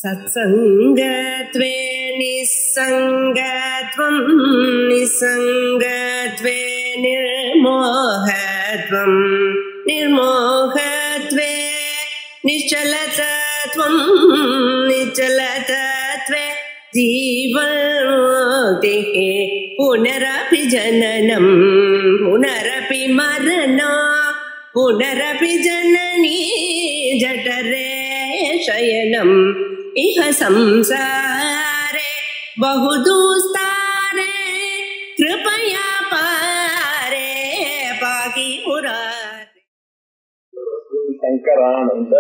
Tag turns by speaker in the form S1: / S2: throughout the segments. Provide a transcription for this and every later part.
S1: सत्सङ्गत्वे निस्सङ्गत्वं निस्सङ्गत्वे निर्मोहत्वं निर्मोहत्वे निश्चलतत्वं निश्चलतत्वे जीवन्मुक्तिः पुनरपि जननं पुनरपि मरणा पुनरपि जननी जठरे शयनम् इह संसारे बहुदुस्तारे कृपया पारे पाहि मुरारे
S2: शङ्करानन्द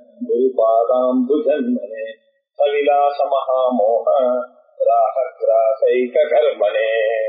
S2: गुरुपादाम्बुजन्मने सविलासमहामोह राहग्रासैककर्मणे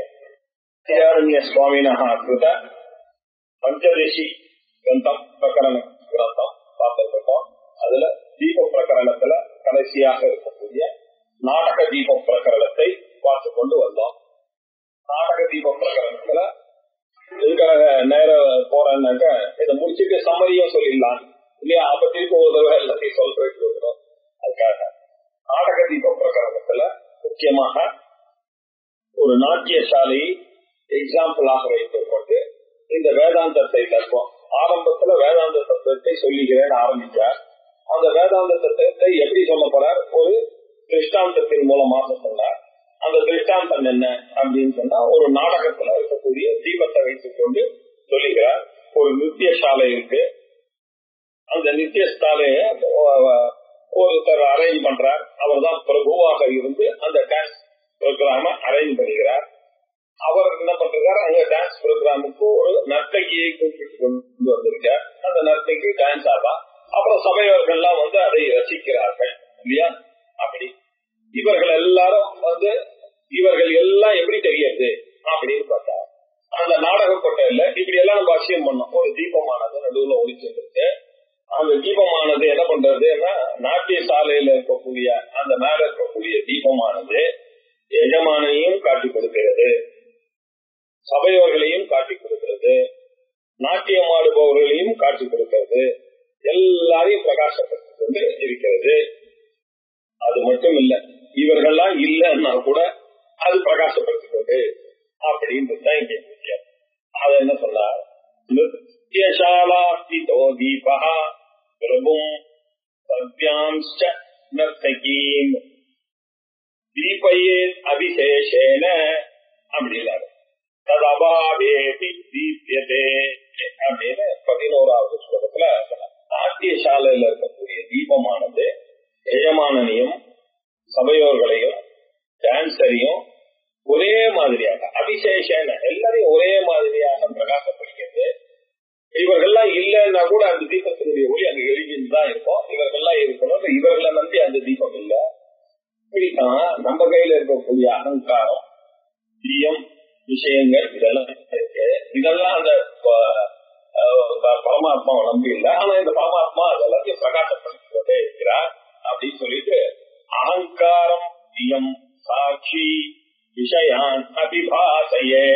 S2: स्वामिनः कृत பஞ்சதசி கிரந்தம் பிரகரண கிரந்தம் பார்த்துருக்கோம் அதுல தீப பிரகரணத்துல கடைசியாக இருக்கக்கூடிய நாடக தீப பிரகரணத்தை பார்த்து கொண்டு வந்தோம் நாடக தீப பிரகரணத்துல இதுக்காக நேரம் போறேன்னாக்க இதை முடிச்சுட்டு சம்மதியும் சொல்லிடலாம் இல்லையா அப்ப திருப்பி ஒரு தடவை எல்லாத்தையும் சொல்ல வைக்கிறோம் அதுக்காக நாடக தீப பிரகரணத்துல முக்கியமாக ஒரு நாட்டிய சாலையை எக்ஸாம்பிளாக வைத்துக் கொண்டு இந்த வேதாந்தத்தை தத்துவம் ஆரம்பத்துல வேதாந்த தத்துவத்தை சொல்லுகிறேன் ஆரம்பிச்சார் அந்த வேதாந்த தத்துவத்தை எப்படி சொல்ல போறார் ஒரு திருஷ்டாந்தத்தின் மூலமாக சொன்னார் அந்த திருஷ்டாந்தம் என்ன அப்படின்னு சொன்னா ஒரு நாடகத்துல இருக்கக்கூடிய தீபத்தை வைத்துக் கொண்டு சொல்லுகிறார் ஒரு நித்திய சாலை இருக்கு அந்த நித்திய சாலைய ஒருத்தர் அரேஞ்ச் பண்றார் அவர் தான் பிரபுவாக இருந்து அந்த டான்ஸ் ப்ரோக்ராம அரேஞ்ச் பண்ணுகிறார் அவர் என்ன பண்றாரு அங்க டான்ஸ் ப்ரோக்ராமுக்கு ஒரு நர்த்தகியை கூப்பிட்டு கொண்டு வந்திருக்கார் அந்த நர்த்தகி டான்ஸ் ஆடா அப்புறம் சபையவர்கள்லாம் வந்து அதை ரசிக்கிறார்கள் இல்லையா அப்படி இவர்கள் எல்லாரும் வந்து இவர்கள் எல்லாம் எப்படி தெரியாது அப்படின்னு பார்த்தா அந்த நாடக கொட்டையில இப்படி எல்லாம் நம்ம அசியம் பண்ணோம் ஒரு தீபமானது நடுவுல ஒழிச்சிருக்கு அந்த தீபமானது என்ன பண்றதுன்னா நாட்டிய சாலையில இருக்கக்கூடிய அந்த மேல இருக்கக்கூடிய தீபமானது எஜமானையும் காட்டி கொடுக்கிறது சபையோர்களையும் காட்டி கொடுக்கிறது நாட்டியம் ஆடுபவர்களையும் காட்டி கொடுக்கிறது எல்லாரையும் பிரகாசப்படுத்திக் கொண்டு இருக்கிறது அது மட்டும் இல்ல இவர்கள்லாம் இல்லைன்னா கூட அது பிரகாசப்படுத்திக் கொண்டு அப்படின்றதுதான் இங்க முக்கியம் அது என்ன சொன்னார் நித்தியசாலாஸ்திதோ தீபா பிரபும் சத்யாம்ச்ச நர்த்தகீம் தீபையே அபிசேஷேன அப்படின்னாரு ததபாவேதி தீபியதே அப்படின்னு பதினோராவது ஸ்லோகத்துல நாட்டிய சாலையில இருக்கக்கூடிய தீபமானது எஜமானனையும் சபையோர்களையும் டான்சரையும் ஒரே மாதிரியாக அபிஷேஷன எல்லாரையும் ஒரே மாதிரியாக பிரகாசப்படுகிறது இவர்கள்லாம் இல்லைன்னா கூட அந்த தீபத்தினுடைய ஒளி அங்க எழுதிட்டு தான் இருக்கும் இவர்கள்லாம் இருக்கணும் இவர்களை நம்பி அந்த தீபம் இல்லை இப்படித்தான் நம்ம கையில இருக்கக்கூடிய அகங்காரம் தீயம் விஷயங்கள் இதெல்லாம் இருக்கு இதெல்லாம் அந்த பரமாத்மாவை நம்பி இல்லை ஆனா இந்த பரமாத்மா அதெல்லாத்தையும் பிரகாசப்படுத்திக் கொண்டே இருக்கிறார் அப்படின்னு சொல்லிட்டு அகங்காரம் தியம் சாட்சி விஷயான் அபிபாசையே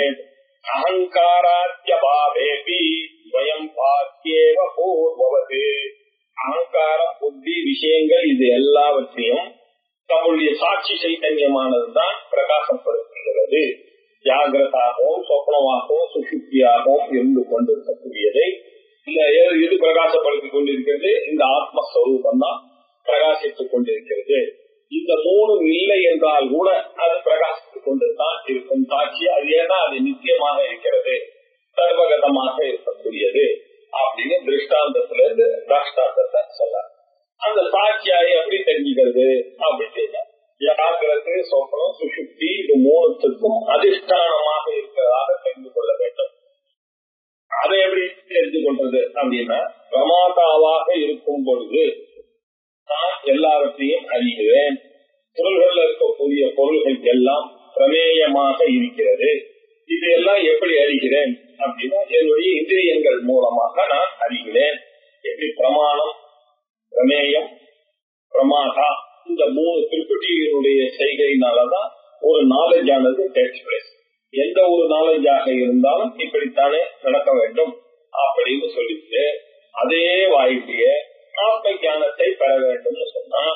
S2: அகங்காராத்தியபாவேபி ஸ்வயம் பாக்கியேவ பூர்வவது அகங்காரம் புத்தி விஷயங்கள் இது எல்லாவற்றையும் தம்முடைய சாட்சி சைத்தன்யமானதுதான் பிரகாசப்படுத்துகிறது ஜாகிரதாகவும் சொப்னமாகவும் சுசுப்தியாகவும் இருந்து கொண்டிருக்கக்கூடியதை இல்ல எது பிரகாசப்படுத்திக் கொண்டிருக்கிறது இந்த ஆத்மஸ்வரூபம் தான் பிரகாசித்துக் கொண்டிருக்கிறது இந்த மூணு இல்லை என்றால் கூட அது பிரகாசித்துக் கொண்டுதான் இருக்கும் சாட்சி அது ஏன்னா அது நிச்சயமாக இருக்கிறது சர்வகதமாக இருக்கக்கூடியது அப்படின்னு திருஷ்டாந்தத்துல இருந்து ராஷ்டாந்தத்தை சொல்ல அந்த சாட்சியாயை எப்படி தெரிஞ்சுக்கிறது அப்படின்னு ஜாகிரது சொப்பனம் சுசுப்தி இது மூணுத்துக்கும் அதிஷ்டானமாக இருக்கிறதாக தெரிந்து கொள்ள வேண்டும் அதை எப்படி தெரிந்து கொள்றது அப்படின்னா பிரமாதாவாக இருக்கும் பொழுது நான் எல்லாவற்றையும் அறிகிறேன் பொருள்கள் இருக்கக்கூடிய பொருள்கள் எல்லாம் பிரமேயமாக இருக்கிறது இது எல்லாம் எப்படி அறிகிறேன் அப்படின்னா என்னுடைய இந்திரியங்கள் மூலமாக நான் அறிகிறேன் எப்படி பிரமாணம் பிரமேயம் பிரமாதா இந்த மூணு திருப்பட்டியினுடைய செய்கையினாலதான் ஒரு நாலேஜ் ஆனது டேக்ஸ் பிளேஸ் எந்த ஒரு நாலேஜாக இருந்தாலும் இப்படித்தானே நடக்க வேண்டும் அப்படின்னு சொல்லிட்டு அதே வாய்ப்பிய ஆத்ம ஞானத்தை பெற வேண்டும் சொன்னா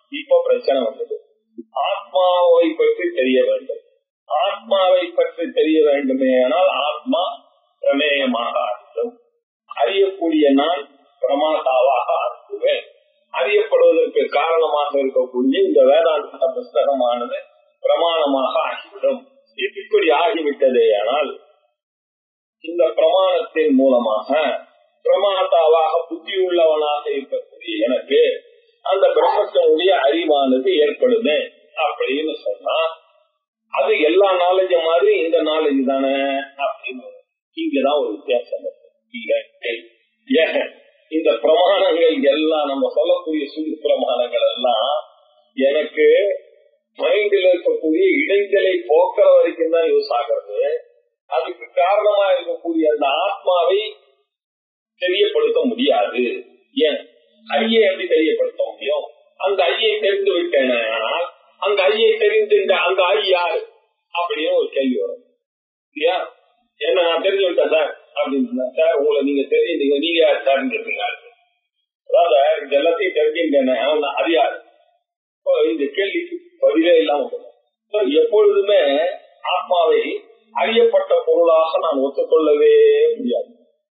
S2: இப்ப பிரச்சனை வந்தது ஆத்மாவை பற்றி தெரிய வேண்டும் ஆத்மாவை பற்றி தெரிய வேண்டுமே ஆனால் ஆத்மா பிரமேயமாக ஆற்றும் அறியக்கூடிய நான் பிரமாதாவாக ஆற்றுவேன் அறியப்படுவதற்கு காரணமாக இருக்கக்கூடிய இந்த வேதாந்த புஸ்தகமானது பிரமாணமாக ஆகிவிடும் இப்படி ஆகிவிட்டதே ஆனால் இந்த பிரமாணத்தின் மூலமாக பிரமாதாவாக புத்தி உள்ளவனாக இருக்கக்கூடிய எனக்கு அந்த பிரம்மத்தினுடைய அறிவானது ஏற்படுது அப்படின்னு சொன்னா அது எல்லா நாலேஜ் மாதிரி இந்த நாலேஜ் தானே அப்படின்னு இங்கதான் ஒரு வித்தியாசம் இருக்கு. இல்லை. ஏன் இந்த பிரமாணங்கள் எல்லாம் நம்ம சொல்லக்கூடிய சுதி பிரமாணங்கள் எல்லாம் எனக்கு மைண்டில் இருக்கக்கூடிய இடைஞ்சலை போக்குற வரைக்கும் தான் யூஸ் ஆகிறது அதுக்கு காரணமா இருக்கக்கூடிய அந்த ஆத்மாவை தெரியப்படுத்த முடியாது ஏன் ஐயை எப்படி தெரியப்படுத்த முடியும் அந்த ஐயை தெரிந்து விட்டேன் ஆனால் அந்த ஐயை தெரிந்து அந்த ஐ யாரு அப்படின்னு ஒரு கேள்வி வரும் இல்லையா என்ன நான் தெரிஞ்சு விட்டேன் சார் அப்படின்னு சார் உங்களை நீங்க தெரிஞ்சீங்க நீங்க யார் சார்னு கேட்டீங்க அதாவது இது எல்லாத்தையும் தெரிஞ்சுட்டேன் அவன் அது யாரு இப்போ இந்த கேள்விக்கு பதிலே இல்லாம போகும். So, எப்பொழுதுமே ஆத்மாவை அறியப்பட்ட பொருளாக நான் ஒத்துக்கொள்ளவே முடியாது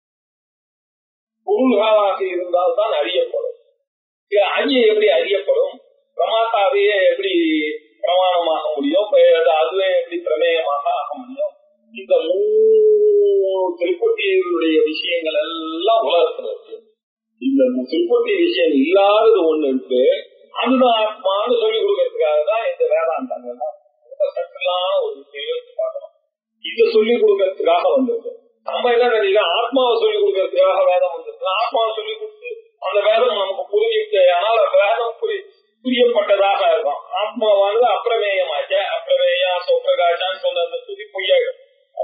S2: பொருள்களாக இருந்தால்தான் அறியப்படும் இது ஐய எப்படி அறியப்படும் பிரமாத்தாவையே எப்படி பிரமாணமாக முடியும் இப்ப அது அதுவே எப்படி பிரமேயமாக ஆக முடியும் இந்த மூணு திருப்பதியுடைய விஷயங்கள் எல்லாம் உலகத்துல இருக்கு இந்த திருப்பதி விஷயம் இல்லாதது ஒண்ணு இருக்கு அதுதான் ஆத்மான்னு சொல்லி கொடுக்கறதுக்காக தான் இந்த வேதாந்தங்கள் சட்டலான ஒரு விஷயம் பார்க்கணும் இதை சொல்லி கொடுக்கறதுக்காக வந்திருக்கு நம்ம என்ன நினைக்கிறோம் ஆத்மாவை சொல்லி கொடுக்கறதுக்காக வேதம் வந்திருக்கு ஆத்மாவை சொல்லி கொடுத்து அந்த வேதம் நமக்கு புரிஞ்சுட்டு ஆனால் அந்த வேதம் புரி புரியப்பட்டதாக இருக்கும் ஆத்மாவானது அப்பிரமேயமாச்ச அப்பிரமேயா சொப்பிரகாஷான்னு சொன்ன அந்த துதி பொய்யாயிடும்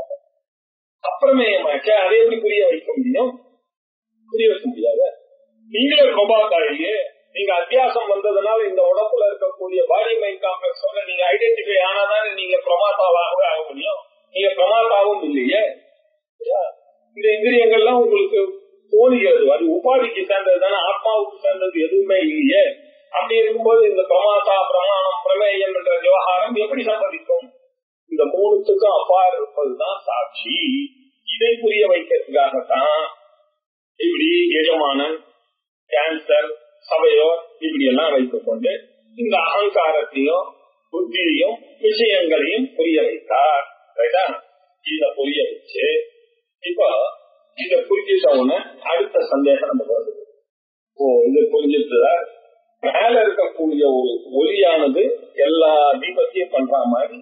S2: அப்பிரமேயமாச்ச அதை எப்படி புரிய வைக்க முடியும் புரிய வைக்க முடியாது நீங்களே பிரபாகா இல்லையே நீங்க அத்தியாசம் வந்ததுனால இந்த உடம்புல இருக்கக்கூடிய பாடி மைண்ட் காம்ப்ளெக்ஸோட நீங்க ஐடென்டிஃபை ஆனாதானே நீங்க பிரமாதாவாகவே ஆக முடியும் நீங்க பிரமாதாவும் இல்லையே இல்லையா? இந்த இந்திரியங்கள்லாம் உங்களுக்கு தோணுகிறது அது உபாதிக்கு சேர்ந்தது தானே ஆத்மாவுக்கு சேர்ந்தது எதுவுமே இல்லையே அப்படி இருக்கும்போது இந்த பிரமாதா பிரமாணம் பிரமேயம் என்ற விவகாரம் எப்படி சம்பவிக்கும் இந்த மூணுத்துக்கும் அப்பாறு இருப்பதுதான் சாட்சி இதை புரிய வைக்கிறதுக்காகத்தான் இப்படி எஜமானன் கேன்சர் சபையோர் இப்படி எல்லாம் வைத்துக் கொண்டு இந்த அகங்காரத்தையும் புத்தியையும் விஷயங்களையும் புரிய வைத்தார் ரைட்டா இத புரிய வச்சு இப்ப இத புரிஞ்சிட்ட உடனே அடுத்த சந்தேகம் நமக்கு வருது ஓ இது புரிஞ்சிட்டு மேல இருக்கக்கூடிய ஒரு ஒளியானது எல்லா தீபத்தையும் பண்ற மாதிரி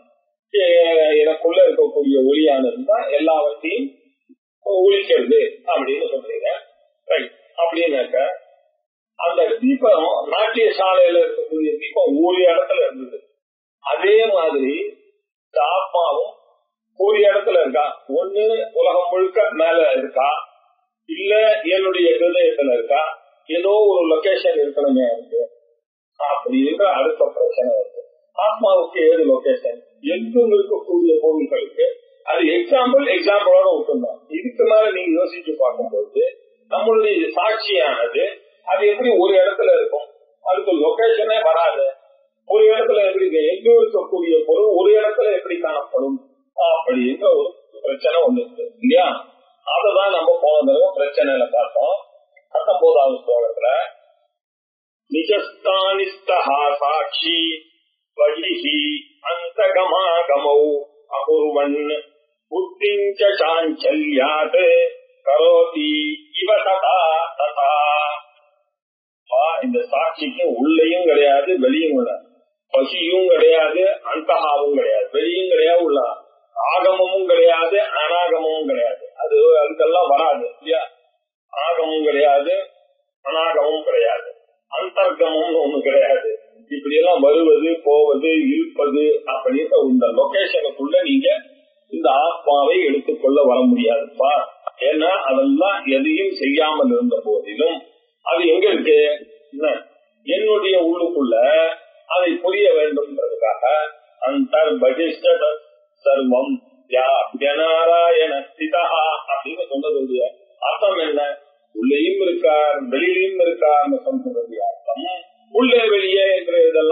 S2: எ- எனக்குள்ள இருக்கக்கூடிய ஒளியானது தான் எல்லாவற்றையும் ஒழிக்கிறது அப்படின்னு சொல்றீங்க ரைட் அப்படின்னாக்க அந்த தீபம் நாட்டிய சாலையில இருக்கக்கூடிய தீபம் ஒரு இடத்துல இருந்தது அதே மாதிரி இந்த ஆத்மாவும் ஒரு இடத்துல இருக்கா ஒண்ணு உலகம் முழுக்க மேல இருக்கா இல்ல என்னுடைய ஹிருதயத்துல இருக்கா ஏதோ ஒரு லொகேஷன் இருக்கணுமே இருக்கு அப்படின்ற அடுத்த பிரச்சனை இருக்கு ஆத்மாவுக்கு ஏது லொகேஷன் எங்கும் இருக்கக்கூடிய பொருட்களுக்கு அது எக்ஸாம்பிள் எக்ஸாம்பிளோட விட்டுருந்தோம் இதுக்கு மேல நீங்க யோசிச்சு பார்க்கும்போது நம்மளுடைய சாட்சியானது அது எப்படி ஒரு இடத்துல இருக்கும் அதுக்கு லொகேஷனே வராது ஒரு இடத்துல எப்படி இருக்கு? எங்கும் இருக்கக்கூடிய பொருள் ஒரு இடத்துல எப்படி காணப்படும் அப்படின்ற ஒரு பிரச்சனை ஒண்ணு இருக்கு இல்லையா அததான் நம்ம போன தடவை பிரச்சனையில பார்த்தோம் பத்தொன்பதாவது ஸ்லோகத்துல நிஜஸ்தானிஸ்தா சாட்சி வகிஹி அந்தகமாகமௌ அபூர்வன் புத்திஞ்ச சாஞ்சல்யாத் கரோதி இவ ததா ததா ஆ, இந்த சாட்சிக்கு உள்ளேயும் கிடையாது வெளியும் கிடையாது பசியும் கிடையாது அந்தகாவும் கிடையாது வெளியும் கிடையாது உள்ள ஆகமமும் கிடையாது அனாகமமும் கிடையாது அது அதுக்கெல்லாம் வராது இல்லையா ஆகமும் கிடையாது அனாகமும் கிடையாது அந்தர்கமும் ஒண்ணு கிடையாது இப்படி எல்லாம் வருவது போவது இருப்பது அப்படின்ற இந்த லொகேஷனுக்குள்ள நீங்க இந்த ஆத்மாவை எடுத்துக்கொள்ள வர முடியாதுப்பா ஏன்னா அதெல்லாம் எதையும் செய்யாமல் இருந்த போதிலும் அது எங்க இருக்கு என்ன? என்னுடைய உள்ளுக்குள்ள அதை புரிய வேண்டும்ன்றதுக்காக அந்தர் பகிஷ்ட சர்வம் நாராயண ஸ்திதா அப்படின்னு சொன்னதுடைய அர்த்தம் என்ன உள்ளேயும் இருக்கார் வெளியிலையும் இருக்கார்னு சொன்னதுடைய அர்த்தம் உள்ளே வெளியே என்ற இதெல்லாம்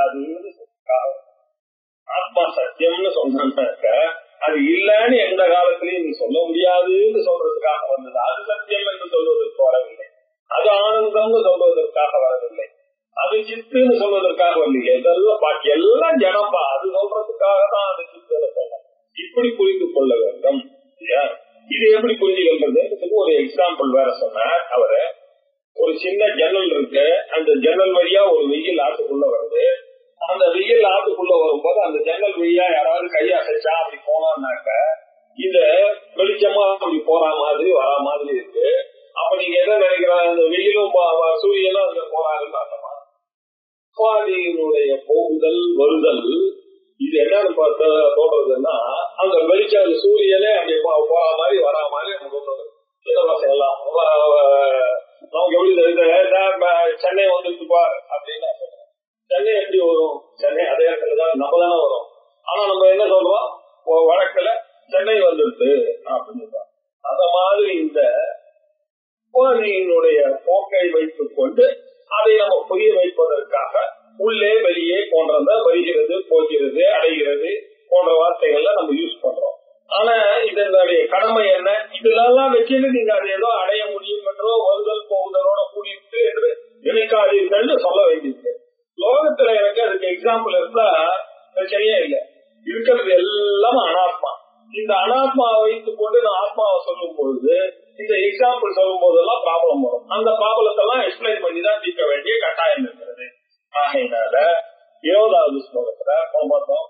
S2: முடியாதுன்னு சொல்றாங்க. ஆத்மா சத்தியம்னு சொன்னாக்க அது இல்லைன்னு எந்த காலத்திலயும் நீ சொல்ல முடியாதுன்னு சொல்றதுக்காக வந்தது அது சத்தியம் என்று சொல்வதற்கு வரவில்லை அது ஆனந்தம்னு சொல்வதற்காக வரவில்லை அது சித்துன்னு சொல்வதற்காக வரவில்லை இதெல்லாம் பாக்கி எல்லாம் ஜனப்பா அது சொல்றதுக்காக தான் அது சித்துன்னு சொன்னோம் இப்படி புரிந்து கொள்ள வேண்டும் இல்லையா? இது எப்படி புரிஞ்சுக்கிறது ஒரு எக்ஸாம்பிள் வேற சொன்னார் அவரு ஒரு சின்ன ஜன்னல் இருக்கு அந்த ஜன்னல் வழியா ஒரு வெயில் ஆத்துக்குள்ள வருது அந்த வெயில் ஆத்துக்குள்ள வரும்போது அந்த ஜன்னல் வழியா யாராவது கையை அசைச்சா அப்படி போனான்னாக்க இந்த வெளிச்சமா அப்படி போற மாதிரி வரா மாதிரி இருக்கு அப்ப நீங்க என்ன நினைக்கிறா அந்த வெயிலும் ப- வ- சூரியனும் அங்க போறாருன்னு அர்த்தமா சுவாதியினுடைய போகுதல் வருதல் இது என்னன்னு பார்த்து தோன்றதுன்னா அந்த வெளிச்சம் அந்த சூரியனே அப்படி போ- போற மாதிரி வரா மாதிரி நமக்கு தோணுது சின்ன பசங்க எல்லாம் வ- வ- நமக்கு எப்படி தெரியுது "ஏய், ம- சென்னை வந்துருக்குப்பா அப்படின்னு நான் சொல்றேன். சென்னை எப்படி வரும் சென்னை அதே இடத்துல தான் நம்ம தானே வரும் ஆனா நம்ம என்ன சொல்றோம் வ- வழக்குல சென்னை வந்துருது அப்படின்னு சொல்றோம். அந்த மாதிரி இந்த குழந்தையினுடைய போக்கை வைத்துக் கொண்டு அதை நம்ம புரிய வைப்பதற்காக உள்ளே வெளியே போன்றத வருகிறது போகிறது அடைகிறது போன்ற வார்த்தைகள்ல நம்ம யூஸ் பண்றோம் ஆனா இதனுடைய கடமை என்ன இதெல்லாம் வச்சுட்டு நீங்க அதை ஏதோ அடைய முடியும் என்றோ வருதல் போகுதலோட கூடியிருக்கு என்று நினைக்காதீர்கள் சொல்ல வேண்டியது லோகத்துல எனக்கு அதுக்கு எக்ஸாம்பிள் இருந்தா பிரச்சனையே இல்லை இருக்கிறது எல்லாம் அனாத்மா இந்த அனாத்மாவை வைத்துக் கொண்டு நான் ஆத்மாவை சொல்லும் பொழுது இந்த எக்ஸாம்பிள் சொல்லும் போதெல்லாம் ப்ராப்ளம் வரும் அந்த ப்ராப்ளத்தை எல்லாம் எக்ஸ்பிளைன் பண்ணி தான் தீர்க்க வேண்டிய கட்டாயம் இருக்கிறது ஆகையினால இருபதாவது ஸ்லோகத்துல பார்த்தோம்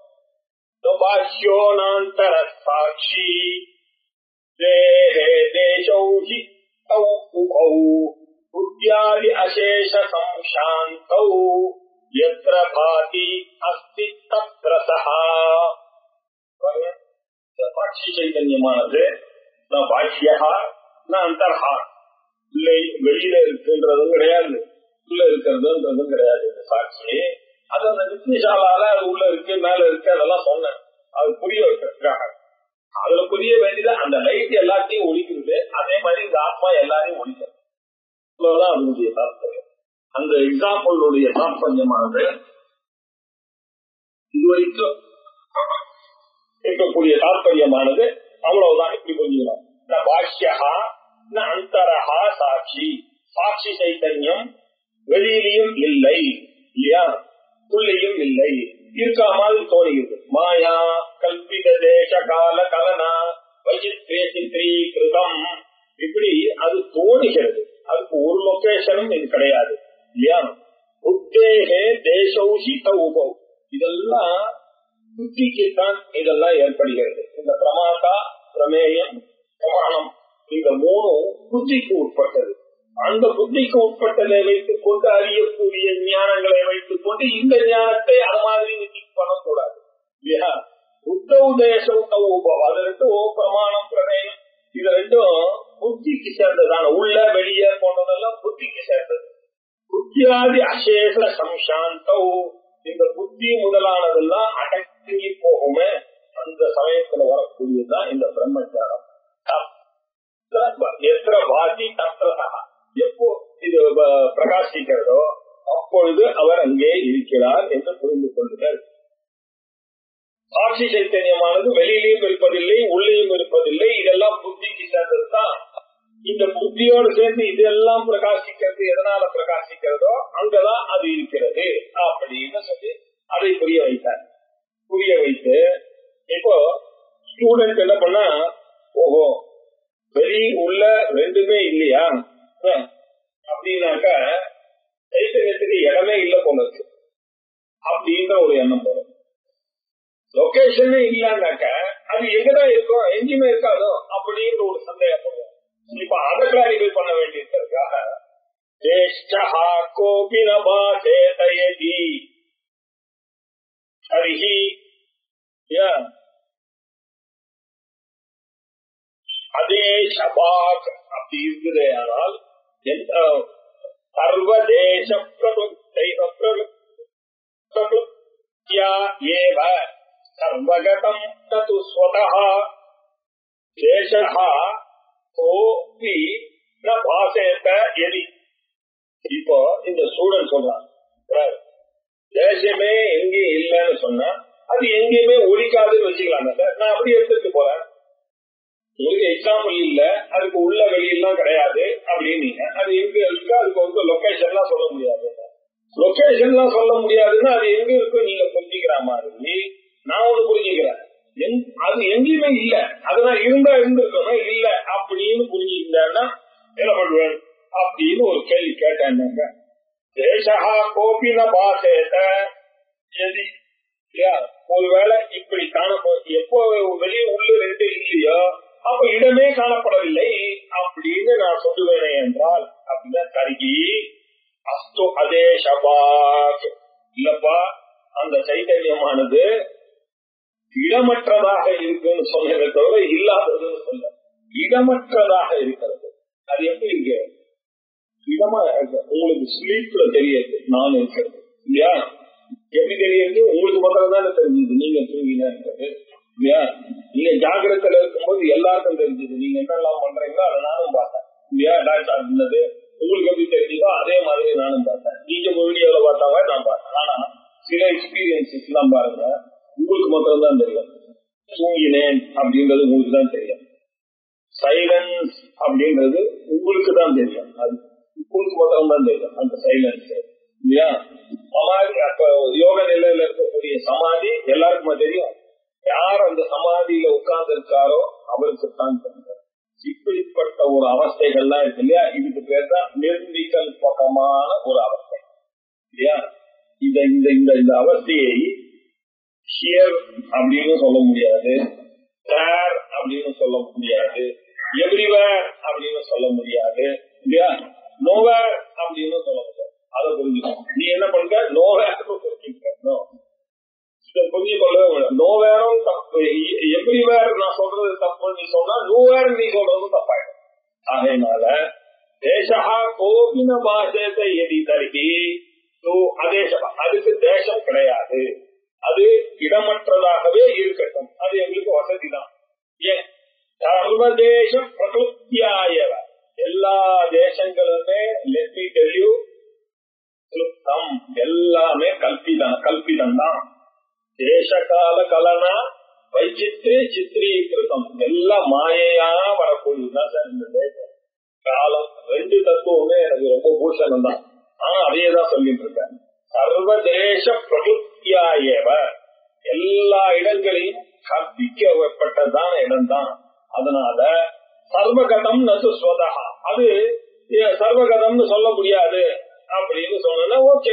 S2: பாஷ்யோனாந்தர சாட்சி தேஹே தேசௌ ஹி தௌ உபௌ புத்தியாதி அசேஷ சம்சாந்தௌ யத்ர பாதி அஸ்தி தத்ர சஹா பாருங்க, இந்த சாட்சி சைதன்யமானது நான் பாஷ்யா நான் அந்தர்ஹா இல்லை வெளியில இருக்குன்றதும் கிடையாது உள்ள இருக்கிறதுன்றதும் கிடையாது இந்த சாட்சி அது அந்த நித்தியசாலால அது உள்ள இருக்கு மேல இருக்கு அதெல்லாம் சொன்னேன் அது புரிய வைக்கிறதுக்காக அதுல புரிய வேண்டியது அந்த லைட் எல்லாத்தையும் ஒழிக்கிறது அதே மாதிரி இந்த ஆத்மா எல்லாரையும் ஒழிக்கிறது இவ்வளவுதான் அதனுடைய தாற்பயம் அந்த எக்ஸாம்பிளுடைய தாற்பயமானது இதுவரைக்கும் இருக்கக்கூடிய தாற்பயமானது அவ்வளவுதான் இப்படி புரிஞ்சுக்கலாம் ந பாஷ்யா ந அந்தரஹா சாட்சி சாட்சி சைத்தன்யம் வெளியிலையும் இல்லை இல்லையா உள்ளேயும் இல்லை இருக்கா மாதிரி தோணுகிறது மாயா கல்பித தேச கால கலனா வைச்சித்ரே சித்திரீகிருதம் இப்படி அது தோணுகிறது அதுக்கு ஒரு லொகேஷனும் இது கிடையாது இல்லையா உத்தேகே தேசௌஷி உபௌ இதெல்லாம் புத்திக்குத்தான் இதெல்லாம் ஏற்படுகிறது இந்த பிரமாதா பிரமேயம் பிரமாணம் இந்த மூணும் புத்திக்கு உட்பட்டது அந்த புத்திக்கு உட்பட்டதை வைத்துக் கொண்டு அறியக்கூடிய ஞானங்களை வைத்துக் கொண்டு இந்த ஞானத்தை அது மாதிரி திங்க் பண்ணக்கூடாது இல்லையா புத்த உதேசம் உபவம் அது ரெண்டும் ஓ பிரமாணம் பிரமேயம் இது ரெண்டும் புத்திக்கு சேர்ந்ததான உள்ள வெளியே போனதெல்லாம் புத்திக்கு சேர்ந்தது புத்தியாதி அசேஷ சம்சாந்தௌ இந்த புத்தி முதலானதெல்லாம் அடங்கி போகுமே அந்த சமயத்துல வரக்கூடியதுதான் இந்த பிரம்மச்சாரம் எத்திர வாதி தத்திரதா எப்போ இது வ- பிரகாசிக்கிறதோ அப்பொழுது அவர் அங்கே இருக்கிறார் என்று புரிந்து கொள்ளுங்கள் சாட்சி சைத்தன்யமானது வெளியிலையும் இருப்பதில்லை உள்ளேயும் இருப்பதில்லை இதெல்லாம் புத்திக்கு சேர்ந்ததுதான் இந்த புத்தியோடு சேர்ந்து இதெல்லாம் பிரகாசிக்கிறது எதனால பிரகாசிக்கிறதோ அங்கதான் அது இருக்கிறது அப்படின்னு சொல்லி அதை புரிய வைத்தார் புரிய வைத்து இப்போ ஸ்டூடெண்ட் என்ன பண்ணா ஓஹோ வெளி உள்ள ரெண்டுமே இல்லையா அஹ், அப்படின்னாக்க சைத்தன்யத்துக்கு இடமே இல்ல போல இருக்கு அப்படின்ற ஒரு எண்ணம் வரும் லொகேஷனே இல்லன்னாக்க அது எங்கதான் இருக்கும் எங்கேயுமே இருக்காதோ அப்படின்ற ஒரு சந்தேகம் வரும் இப்ப அதை கிளாரிஃபை பண்ண வேண்டியிருக்கிறதுக்காக ஜேஷ்டா கோபி நபாசேதயதி ஹரிஹி யா அதே ஷபாக் அப்படி இருக்குது ஆனால் எந்த சர்வதேச பிரபுத்தை பிரபுத்தியா ஏவ சர்வகதம் தது ஸ்வதः தேசः கோபி ந பாசேத எதி இப்போ இந்த ஸ்டூடெண்ட் சொல்றான் தேசமே சொன்னா அது எங்கேயுமே ஒழிக்காதுன்னு வச்சுக்கலாம் சார் நான் அப்படி எடுத்துட்டு போறேன் உங்களுக்கு எக்ஸாம்பிள் இல்ல அதுக்கு உள்ள வெளியெல்லாம் கிடையாது அப்படின்னீங்க அது எங்க இருக்கு அதுக்கு வந்து லொகேஷன் எல்லாம் சொல்ல முடியாது லொகேஷன் எல்லாம் சொல்ல முடியாதுன்னா அது எங்க இருக்கு நீங்க புரிஞ்சுக்கிற மாதிரி நான் ஒண்ணு புரிஞ்சுக்கிறேன் எங்- அது எங்கேயுமே இல்ல அதெல்லாம் இருந்தா இருந்திருக்கணும் இல்ல அப்படின்னு புரிஞ்சுக்கிட்டா என்ன பண்ணுவேன் அப்படின்னு ஒரு கேள்வி கேட்டேன்னாங்க தேசா கோபின பாசேத எதி இல்லையா ஒருவேளை இப்படி காணப்போ எப்போ வெளியே உள்ள ரெண்டு இல்லையோ அப்ப இடமே காணப்படவில்லை அப்படின்னு நான் சொல்லுவேனே என்றால் அப்படின்னா கருகி அஸ்து அதே ஷபாக் இல்லப்பா அந்த சைத்தன்யமானது இடமற்றதாக இருக்குன்னு சொன்னதை தவிர இல்லாததுன்னு சொல்ல இடமற்றதாக இருக்கிறது அது எப்படி இருக்கு இடமா இருக்கு. உங்களுக்கு ஸ்லீப்ல தெரியாது நான் இருக்கிறது இல்லையா எப்படி தெரியுது உங்களுக்கு மாத்திரம் தானே தெரிஞ்சது நீங்க தூங்கினா இருக்கிறது இல்லையா நீங்க ஜாகிரதையில இருக்கும்போது எல்லாருக்கும் தெரிஞ்சது நீங்க என்னெல்லாம் பண்றீங்களோ அதை நானும் பார்த்தேன் இல்லையா டாக்டர் இருந்தது உங்களுக்கு எப்படி தெரிஞ்சதோ அதே மாதிரி நானும் பார்த்தேன் நீங்க வீடியோல பார்த்தாவே நான் பார்த்தேன் ஆனா சில எக்ஸ்பீரியன்சஸ் எல்லாம் பாருங்க உங்களுக்கு மாத்திரம் தான் தெரியும் தூங்கினேன் அப்படின்றது உங்களுக்கு தான் தெரியும் சைலன்ஸ் அப்படின்றது உங்களுக்கு தான் தெரியும் அது உங்களுக்கு மாத்திரம் தான் தெரியும் அந்த சைலன்ஸ் இல்லையா சமாதி அப்ப யோக நிலையில இருக்கக்கூடிய சமாதி எல்லாருக்குமே தெரியும் யார் அந்த சமாதியில உட்கார்ந்து இருக்காரோ அவருக்கு தான் தெரியும் இப்படிப்பட்ட ஒரு அவஸ்தைகள்லாம் இருக்கு இல்லையா இதுக்கு பேர் தான் நிர்விகல்பகமான ஒரு அவஸ்தை இல்லையா இந்த இந்த இந்த இந்த அவஸ்தையை ஹியர் அப்படின்னு சொல்ல முடியாது தேர் அப்படின்னு சொல்ல முடியாது எவ்ரிவேர் அப்படின்னு சொல்ல முடியாது இல்லையா நோவேர் அப்படின்னு சொல்ல முடியாது அதை புரிஞ்சுக்கணும் நீ என்ன பண்ற நோவேர் புரிஞ்சுக்கணும் இதை புரிஞ்சு கொள்ளவே முடியாது நோவேரும் தப்பு எவ்ரிவேர் நான் சொல்றது தப்பு நீ சொன்னா நோவேர் நீ சொல்றது தப்பாயிடும் ஆகையினால தேசா கோபின பாசத்தை எதி தருகி அதேசம் அதுக்கு தேசம் கிடையாது அது இடமற்றதாகவே இருக்கட்டும் அது எங்களுக்கு வசதி தான் ஏன் சர்வதேச பிரகிருத்தியாயவ எல்லா தேசங்களுமே லெட் மீ டெல் யூ கிருத்தம் எல்லாமே கல்பிதம் கல்பிதம் தான் தேசகால கலனா வைச்சித்ரே சித்திரீகிருத்தம் எல்லாம் மாயையா வரக்கூடியதுதான் சார் இந்த தேசம் காலம் ரெண்டு தத்துவமே எனக்கு ரொம்ப பூஷணம் தான் ஆனா அதையே தான் சொல்லிட்டு இருக்கேன் சர்வதேச பிரகிருத்தியாயவ எல்லா இடங்களையும் கற்பிக்கப்பட்டதான இடம்தான் அதனால சர்வகதம் நது ஸ்வதா அது ஏ, சர்வகதம்னு சொல்ல முடியாது அப்படின்னு சொன்னா okay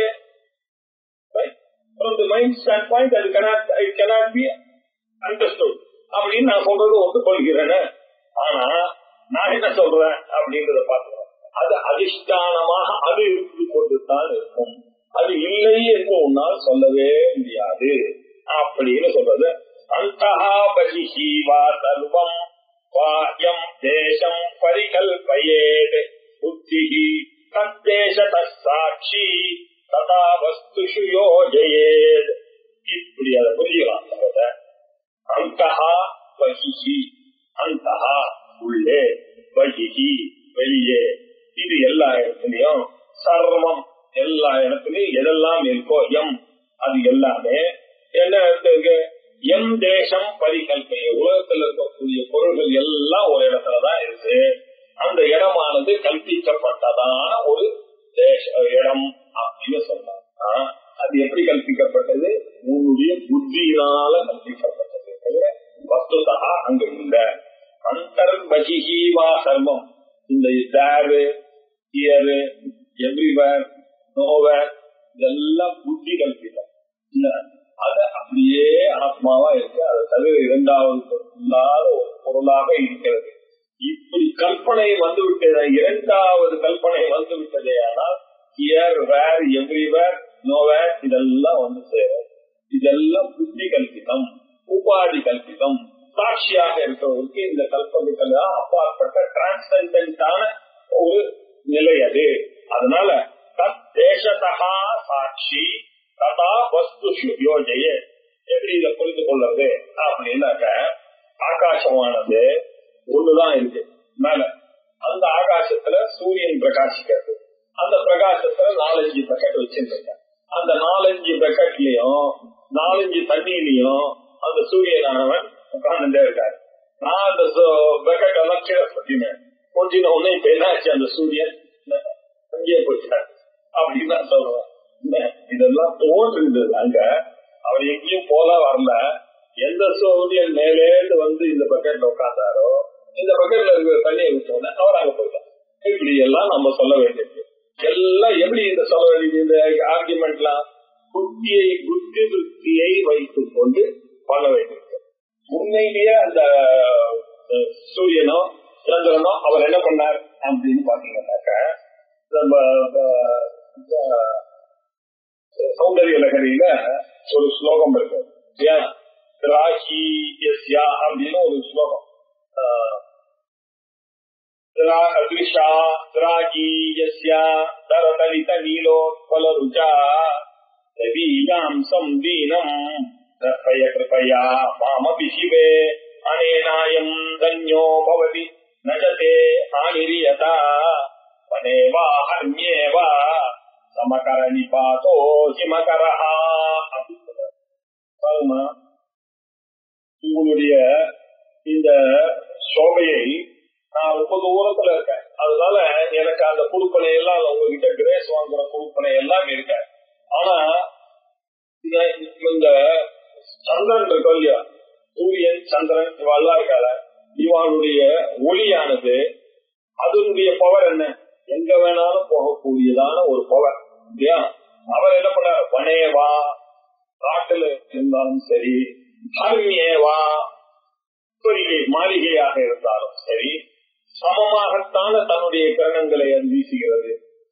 S2: from the mind standpoint அது cannot it cannot be understood அப்படின்னு நான் சொல்றது ஒத்துக்கொள்கிறேன் ஆனா நான் என்ன சொல்றேன் அப்படின்றத பார்க்கிறோம் அது அதிஷ்டானமாக அது இருந்து கொண்டுதான் இருக்கும் அது இல்லை என்று உன்னால் சொல்லவே முடியாது அப்படின்னு சொல்றது அந்தஹா பகிஹி வா சர்வம் வாயம் தேசம் பரிகல்பயேத் புத்திஹி தத்தேச சாட்சி ததா வஸ்துஷு யோஜயேத் இப்படி அதை புரிஞ்சுக்கலாம் சொல்றத அந்தஹா பகிஹி அந்தஹா உள்ளே பகிஹி வெளியே இது எல்லா இடத்துலயும் சர்வம் எல்லா இடத்துலயும் எதெல்லாம் இருக்கோ எம் அது எல்லாமே என்ன இருக்கு எம் தேசம் பரிகல்பை உலகத்தில் இருக்கக்கூடிய பொருள்கள் எல்லாம் ஒரு இடத்துலதான் இருக்கு அந்த இடமானது கல்பிக்கப்பட்டதான ஒரு தேச இடம் அப்படின்னு சொன்னாங்க அது எப்படி கல்பிக்கப்பட்டது உன்னுடைய புத்தியினால கல்பிக்கப்பட்டது தவிர வஸ்துதா அங்க இல்ல அந்தர்பகிஹி வா சர்வம் இந்த தேரு ஹியரு எவ்ரிவேர் நோவேர் இதெல்லாம் புத்தி கல்பிதம் இல்ல அது அப்படியே ஆத்மாவா இருக்கு அதை தவிர இரண்டாவது இல்லாத ஒரு பொருளாக இருக்கிறது இப்படி கல்பனை வந்து விட்டது இரண்டாவது கல்பனை வந்து விட்டதே ஆனால் ஹியர் வேர் எவ்ரிவேர் நோவேர் இதெல்லாம் வந்து சேரும் இதெல்லாம் புத்தி கல்பிதம் உபாதி கல்பிதம் சாட்சியாக இருக்கிறவருக்கு இந்த கல்பனைகள் அப்பாற்பட்ட டிரான்சென்டென்டான ஒரு நிலை அது அதனால தத் தேசதா சாட்சி ததா வஸ்து யோஜய எப்படி இதை புரிந்து கொள்றது அப்படின்னாக்க ஆகாசமானது ஒண்ணுதான் இருக்கு மேல அந்த ஆகாசத்துல சூரியன் பிரகாசிக்கிறது அந்த பிரகாசத்துல நாலஞ்சு பக்கெட் வச்சிருக்க அந்த நாலஞ்சு பக்கெட்லயும் நாலஞ்சு தண்ணியிலையும் அந்த சூரியனானவன் உட்கார்ந்துட்டே இருக்காரு நான் அந்த பெக்கெட் எல்லாம் கீழே கொட்டினேன் கொட்டின உடனே இப்ப என்னாச்சு அந்த சூரியன் அங்கேயே போயிட்டார் அப்படின்னு நான் சொல்றேன் என்ன, இதெல்லாம் தோன்றுறது அங்க அவர் எங்கேயும் போல வரல எந்த சூரியன் மேலேந்து வந்து இந்த பக்கெட்ல உட்கார்ந்தாரோ இந்த பக்கெட்ல இருக்கிற தண்ணியை விட்டோன்னே அவர் அங்க போயிட்டார் இப்படி எல்லாம் நம்ம சொல்ல வேண்டியது எல்லாம் எப்படி இந்த சொல்ல வேண்டியது இந்த ஆர்குமெண்ட்லாம் புத்தியை புத்தி புத்தியை வைத்துக் கொண்டு பண்ண வேண்டியது உண்மையிலேயே அந்த அஹ், சூரியனோ சந்திரனோ அவர் என்ன பண்ணார் அப்படின்னு பாத்தீங்கன்னாக்க நம்ம அஹ், சௌந்தரிய லகரியில ஒரு ஸ்லோகம் இருக்கு ஏன் ராகி யஸ்யா அப்படின்னு ஒரு ஸ்லோகம் ஆஹ், रा- द्विषा रागी यस्या दरदलित नीलोत्पलरुचा रवीयाम् संदीनम् दर्पय कृपया मामपि शिवे अनेनायम् धन्यो भवति न च ते हानिर्यता वने वा हन्ये वा समकर निपातो हिमकरः பாருமா உங்களுடைய இந்த சோபையை நான் ரொம்ப தூரத்துல இருக்கேன் அதனால எனக்கு அந்த குடுப்பனை எல்லாம் உங்ககிட்ட கிரேஸ் வாங்குற குடுப்பனை எல்லாம் இருக்க ஆனா இந்த- இந்த சந்திரன் இருக்கும் இல்லையா சூரியன் சந்திரன் இவெல்லாம் இருக்கால இவனுடைய ஒளியானது அதனுடைய பவர் என்ன எங்க வேணாலும் போகக்கூடியதான ஒரு பவர் இல்லையா அவர் என்ன பண்ணார் வனேவா காட்டுல இருந்தாலும் சரி தர்மியேவா மாளிகை மாளிகையாக இருந்தாலும் சரி சமமாகத்தான தன்னுடைய கிரணங்களை அது வீசுகிறது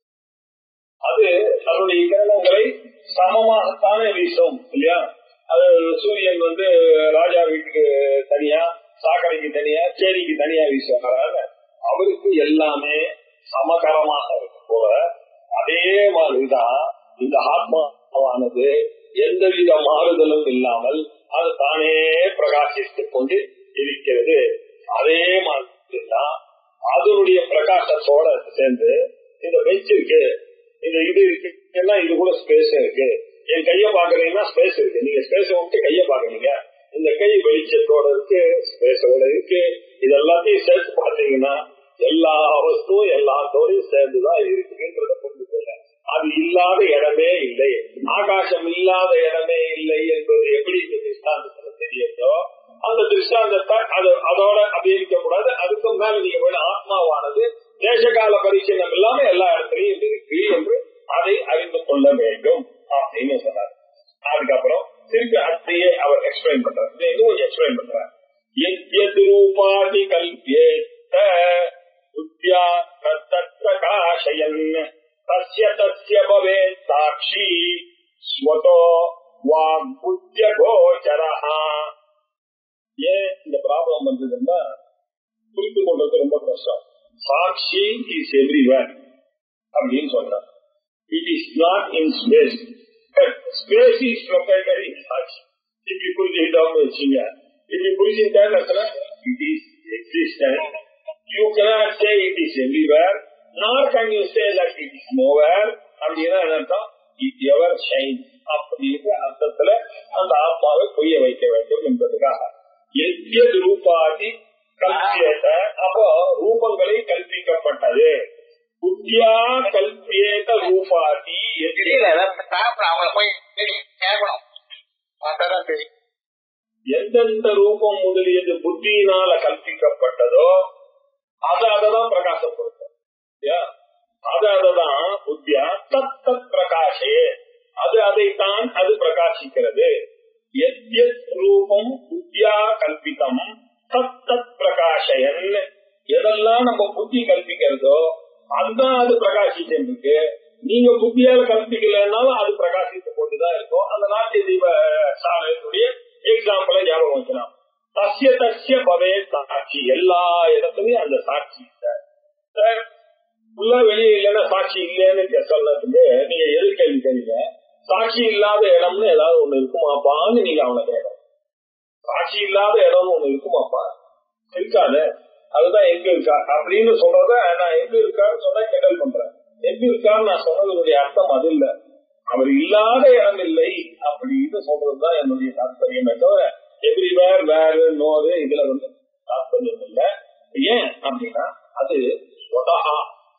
S2: அது தன்னுடைய கிரணங்களை சமமாகத்தானே வீசும் இல்லையா அது சூரியன் வந்து ராஜா வீட்டுக்கு தனியா சாக்கடைக்கு தனியா சேரிக்கு தனியா வீசுவாங்க அவருக்கு எல்லாமே சமகரமாக இருக்கு போல அதே மாதிரிதான் இந்த ஆத்மாவானது எந்தவித மாறுதலும் இல்லாமல் அது தானே பிரகாசித்துக் கொண்டு இருக்கிறது அதே மாதிரி தான் அதனுடைய பிரகாசத்தோட சேர்ந்து இந்த பெஞ்ச் இருக்கு இந்த இது இருக்கு எல்லாம் இது கூட ஸ்பேஸ் இருக்கு என் கைய பாக்குறீங்கன்னா ஸ்பேஸ் இருக்கு நீங்க ஸ்பேஸ் விட்டு கைய பாக்குறீங்க இந்த கை வெளிச்சத்தோட இருக்கு ஸ்பேஸோட இருக்கு இது எல்லாத்தையும் சேர்த்து பாத்தீங்கன்னா எல்லா வஸ்துவும் எல்லாத்தோடையும் சேர்ந்துதான் இருக்குன்றத புரிந்து கொள்ள அது இல்லாத இடமே இல்லை ஆகாசம் இல்லாத இடமே இல்லை என்பது எப்படி இந்த திருஷ்டாந்தத்துல தெரியுதோ அந்த திருஷ்டாந்தத்தை அது அதோட அப்படி இருக்க கூடாது அதுக்கு மேல நீங்க போய் ஆத்மாவானது தேசகால பரிசீலனம் இல்லாம எல்லா இடத்துலயும் இருக்கு என்று அதை அறிந்து கொள்ள வேண்டும் அப்படின்னு சொன்னார் அதுக்கப்புறம் திருப்பி அதையே அவர் எக்ஸ்பிளைன் பண்றார் இதை இன்னும் கொஞ்சம் எக்ஸ்பிளைன் பண்றார் எத்யத் ரூபாதி கல்பியேத்த புத்தியா தத்தத் பிரகாசயன் தஸ்ய தஸ்ய பவே சாட்சி ஸ்வதோ வாக்புத்திய கோச்சரஹா ஏன் இந்த ப்ராப்ளம் வந்ததுன்னா புரிந்து கொள்றது ரொம்ப கஷ்டம் சாட்சி இஸ் எவ்ரிவேர் அப்படின்னு சொன்னார் it is not in space space is located in சாட்சி இப்படி புரிஞ்சுக்கிட்டோம்னு வச்சுங்க இப்படி புரிஞ்சுக்கிட்டேன்னு it is existent you cannot say it is everywhere nor can you say that it is nowhere அப்படின்னா என்ன அர்த்தம் it ever shines அப்படிங்கிற அர்த்தத்துல அந்த ஆத்மாவை புரிய வைக்க வேண்டும் என்பதுக்காக எத்தியது ரூபாதி கல்பியத அப்போ ரூபங்களை கல்பிக்கப்பட்டது புத்தியா கல்பியேத ரூபாதி
S3: தெரியல ஏதாவது சாப்பிட அவங்கள போய் தேடி கேட்கணும் பார்த்தாதான் தெரியும்
S2: எந்தெந்த ரூபம் முதலியது புத்தியினால கல்பிக்கப்பட்டதோ அது அததான் பிரகாசப்படுத்தும் இல்லையா? அது அததான் புத்தியா தத் தத் பிரகாஷே அது அதைத்தான் அது பிரகாசிக்கிறது எத்யத் ரூபம் புத்தியா கல்பிதம் தத் தத் பிரகாஷயன் எதெல்லாம் நம்ம புத்தி கல்பிக்கிறதோ அதுதான் அது பிரகாசிச்சுட்டு இருக்கு நீங்க புத்தியால கல்பிக்கலன்னாலும் அது பிரகாசித்து கொண்டுதான் இருக்கும் அந்த நாட்டிய தீப சாலையினுடைய எக்ஸாம்பிள ஞாபகம் வைக்கலாம் தஸ்ய தஸ்ய பவே சாட்சி எல்லா இடத்துலயும் அந்த சாட்சி இல்லை. சார், உள்ள வெளியே இல்லைன்னா சாட்சி இல்லைன்னு சொல்றதுக்கு நீங்க எது கேள்வி கேளுங்க சாட்சி இல்லாத இடம்னு ஏதாவது ஒண்ணு இருக்குமாப்பான்னு நீங்க அவனை கேட்கணும் சாட்சி இல்லாத இடம்னு ஒண்ணு இருக்குமாப்பா இருக்காது அதுதான் எங்க இருக்கா அப்படின்னு சொல்றத நான் எங்க இருக்கான்னு சொன்னா கிண்டல் பண்றேன் எங்க இருக்கான்னு நான் சொன்னதனுடைய அர்த்தம் அது இல்ல அவர் இல்லாத இடம் இல்லை அப்படின்னு சொல்றதுதான் என்னுடைய தாற்பயமே தவிர எவ்ரிவேர் வேறு நோரு இதுல வந்து தாற்பயம் இல்லை ஏன் அப்படின்னா அது ஸ்வதஹா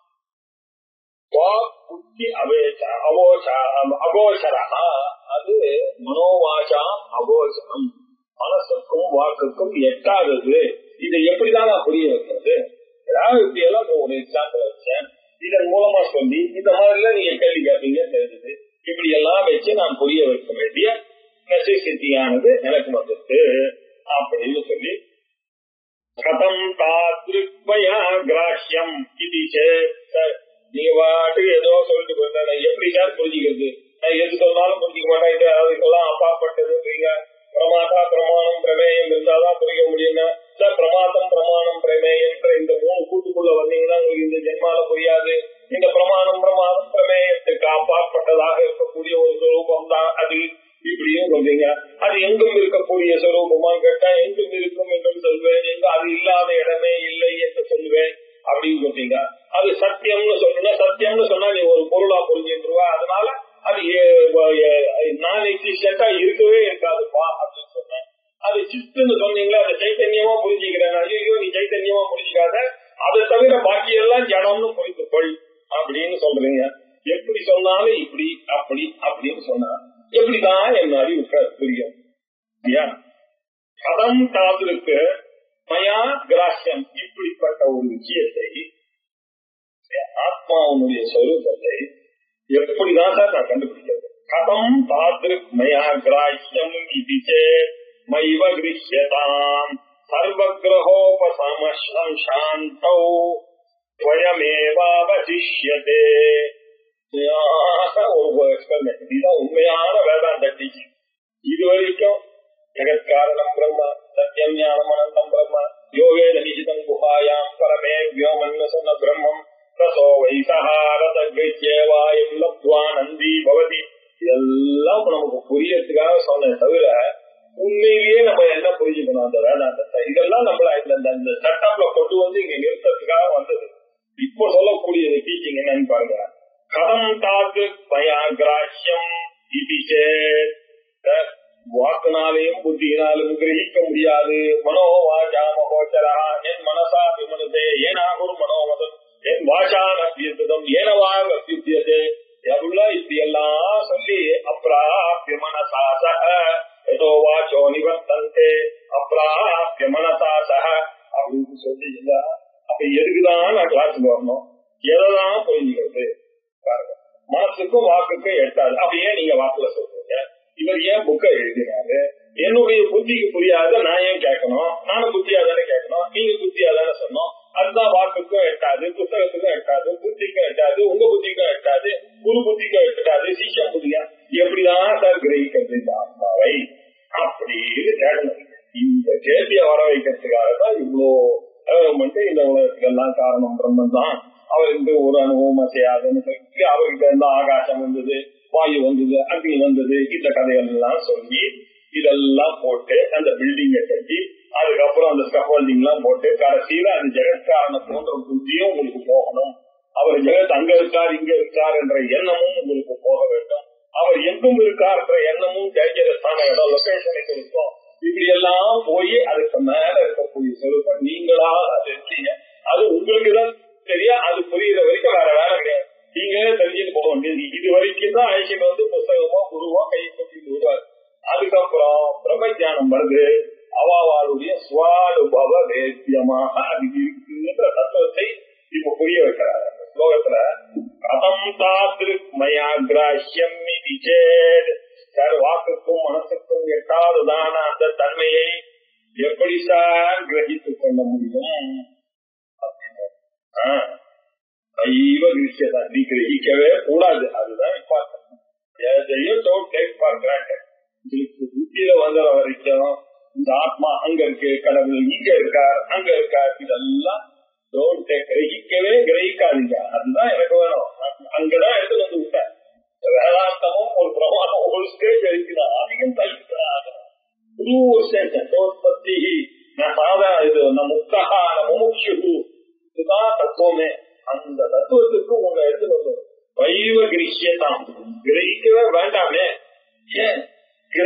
S2: வாக் புத்தி அவேச்ச அவோச்ச அகோச்சரா அது மனோவாச்சா அகோச்சரம் மனசுக்கும் வாக்குக்கும் எட்டாதது இதை எப்படிதான் நான் புரிய வைக்கிறது ஏதாவது இப்படி எல்லாம் ஒரு எக்ஸாம்பிள் வச்சேன் இதன் மூலமா சொல்லி இந்த மாதிரி எல்லாம் நீங்க கேள்வி கேட்பீங்க தெரிஞ்சது இப்படி எல்லாம் வச்சு நான் புரிய வைக்க வேண்டிய நெசசிட்டியானது எனக்கு வந்துட்டு அப்படின்னு சொல்லி கதம் தாத்ருக்மயா கிராஹ்யம் இது நீங்க பாட்டுக்கு ஏதோ சொல்லிட்டு போயிருந்தா எப்படி சார் புரிஞ்சுக்கிறது நான் எது சொன்னாலும் புரிஞ்சுக்க மாட்டேன் இது அதுக்கெல்லாம் அப்பாற்பட்டதுன்றீங்க பிரமாதா பிரமாணம் பிரமேயம் இருந்தாதான் புரிக்க முடியும்னா சார் பிரமாதம் பிரமாணம் பிரமேயம்ன்ற இந்த மூணு கூட்டுக்குள்ள வந்தீங்கன்னா உங்களுக்கு இந்த ஜென்மால புரியாது இந்த பிரமாணம் பிரமாதம் பிரமேயத்துக்கு அப்பாற்பட்டதாக இருக்கக்கூடிய ஒரு சுரூபம் தான் அது இப்படியும் சொல்றீங்க அது எங்கும் இருக்கக்கூடிய சுரூபமா கேட்டா எங்கும் இருக்கும் என்றும் சொல்வேன் எங்க அது இல்லாத இடமே இல்லை என்று சொல்லுவேன் அப்படின்னு சொல்றீங்க அது சத்தியம்னு சொல்லுங்க சத்தியம்னு சொன்னா நீ ஒரு பொருளா புரிஞ்சுருவா அதனால அது நான் எக்ஸிஸ்டண்டா இருக்கவே இருக்காதுப்பா அப்படின்னு சொன்னேன் அது சித்துன்னு சொன்னீங்களா அது சைத்தன்யமா புரிஞ்சுக்கிறேன் ஐயோ நீ சைத்தன்யமா புரிஞ்சுக்காத அதை தவிர பாக்கி எல்லாம் ஜடம்னு புரிந்து கொள் அப்படின்னு சொல்றீங்க எப்படி சொன்னாலும் இப்படி அப்படி அப்படின்னு சொன்னா எப்படிதான் என் அறிவுக்கு புரியும் ஐயா கதம் காதலுக்கு மயா கிராசியம் இப்படிப்பட்ட ஒரு விஷயத்தை ஆத்மாவுடைய சொரூபத்தை எப்படிதான் சார் நான் கண்டுபிடிக்கிறது கதம் தாதிருக் மயா கிராஹ்யம் இது மைவ கிருஷ்யதாம் சர்வகிரகோபசமஸ்ரம் சாந்தௌ ஸ்வயமேவாவசிஷ்யதே ஒரு எக்ஸ்பிளனேஷன் இதுதான் உண்மையான வேதாந்த டீச்சிங் இது வரைக்கும் ஜெகத்காரணம் பிரம்மா சத்தியம் ஞானம் அனந்தம் பிரம்மா யோகே நிஷிதம் குஹாயாம் பரமே வியோமன்னு சொன்ன பிரம்மம் ரசோ வைசகாரதேவாயும் லப்வா நந்தி பவதி இதெல்லாம் நமக்கு புரியறதுக்காக சொன்னேன் தவிர உண்மையிலேயே நம்ம என்ன புரிஞ்சுக்கணும் அந்த வேதாந்தத்தை இதெல்லாம் நம்மள இந்த செட்டப்ல கொண்டு வந்து இங்க நிறுத்தத்துக்காக வந்தது இப்போ சொல்லக்கூடிய டீச்சிங் என்னன்னு பாருங்க கதம் தாக்கு பயாகிராஹ்யம் வாக்குனாலையும் புத்தியினாலும் கிரகிக்க முடியாது மனோ வாச்சா மகோச்சரா என் மனசா விமனதே ஏனாகுர் மனோமதம் என் வாசான் அபியுத்தம் ஏனவாக அபியுத்தியதே எவ்வளவு இப்படி எல்லாம் சொல்லி அப்ராபிய மனசா சக ஏதோ வாச்சோ நிவர்த்தந்தே அப்ராபிய மனசா சக அப்படின்னு சொல்லி அப்ப எதுக்குதான் நான் கிளாஸுக்கு வரணும் எதைதான் புரிஞ்சுக்கிறது மனசுக்கும் வாக்குக்கும் எட்டாது அப்ப ஏன் நீங்க வாக்குல சொல்றீங்க இவர் ஏன் புக்கை எழுதினாரு என்னுடைய புத்திக்கு புரியாத நான் ஏன் கேட்கணும் நானும் புத்தியா தானே கேட்கணும் நீங்க புத்தியா தானே சொன்னோம் அதுதான் வாக்குக்கும் எட்டாது புத்தகத்துக்கும் எட்டாது புத்திக்கும் எட்டாது உங்க புத்திக்கும் எட்டாது குரு புத்திக்கும் எட்டாது சிஷ்யம் புத்தியா எப்படிதான் சார் கிரகிக்கிறது இந்த ஆத்மாவை அப்படின்னு கேட்கணும் இந்த கேள்வியை வர வைக்கிறதுக்காக தான் இவ்வளோ மட்டும் இந்த உலகத்துக்கெல்லாம் காரணம் பிரம்மன் தான் அவருக்கு ஒரு அனுபவம் செய்யாதுன்னு சொல்லி அவர்கிட்ட இருந்து ஆகாசம் வந்தது வாயு வந்தது அக்னி வந்தது இந்த கதைகள் எல்லாம் சொல்லி இதெல்லாம் போட்டு அந்த பில்டிங்கை கட்டி அதுக்கப்புறம் அந்த ஸ்கஃபோல்டிங் எல்லாம் போட்டு கடைசியில அந்த ஜெகத்காரன போன்ற புத்தியும் உங்களுக்கு போகணும் அவர் ஜெகத் அங்க இருக்கார் இங்க இருக்கார் என்ற எண்ணமும் உங்களுக்கு போக வேண்டும் அவர் எங்கும் இருக்கார் என்ற எண்ணமும் டேஞ்சரஸான இடம் லொகேஷனை கொடுக்கும் இப்படி எல்லாம் போய் அதுக்கு மேல இருக்கக்கூடிய சொலுப்பம் நீங்களா அது இருக்கீங்க அது உங்களுக்கு தான் சரியா அது புரியுற வரைக்கும் வேற வேலை கிடையாது நீங்களே தெரிஞ்சுட்டு போக வேண்டியது இது வரைக்கும் தான் ஐக்கியம் வந்து புத்தகமோ குருவோ கை கொட்டி விடுவார் அதுக்கப்புறம் பிரபஞ்சானம் வருது அவாவாளுடைய சுவானுபவ வேத்தியமாக அது இருக்குன்ற தத்துவத்தை இப்ப புரிய வைக்கிறார் அந்த ஸ்லோகத்துல கதம் தாத்திருக் மயா கிராஹ்யம் சார் வாக்குக்கும் மனசுக்கும் எட்டாவதுதான அந்த தன்மையை எப்படி சார் கிரகித்துக் கொள்ள முடியும் தெய்வ கிருஷ்யதா நீ கிரகிக்கவே கூடாது அதுதான் எதையும் டோன்ட் டேக் ஃபார் கிராண்டட் உங்களுக்கு புத்தியில வந்தற வரைக்கும் இந்த ஆத்மா அங்க இருக்கு கடவுள் இங்க இருக்கார் அங்க இருக்கார் இதெல்லாம் டோன்ட் டேக் கிரகிக்கவே கிரகிக்காதீங்க அதுதான் எனக்கு வேணும் அங்கதான் எடுத்து வந்து விட்டேன் வேதாந்தமும் ஒரு பிரமாணம் ஒரு ஸ்டேஜ் இருக்குதான் அதையும் தள்ளிட்டு புது ஒரு ஸ்டேஜ் பத்தி நான் சாதாரண இது நம்ம முக்தகா நம்ம முக்கிய இதுதான் தத்துவமே அந்த தத்துவத்துக்கு உங்களை எடுத்து வந்து வைவ கிரகியதாம் கிரகிக்கவே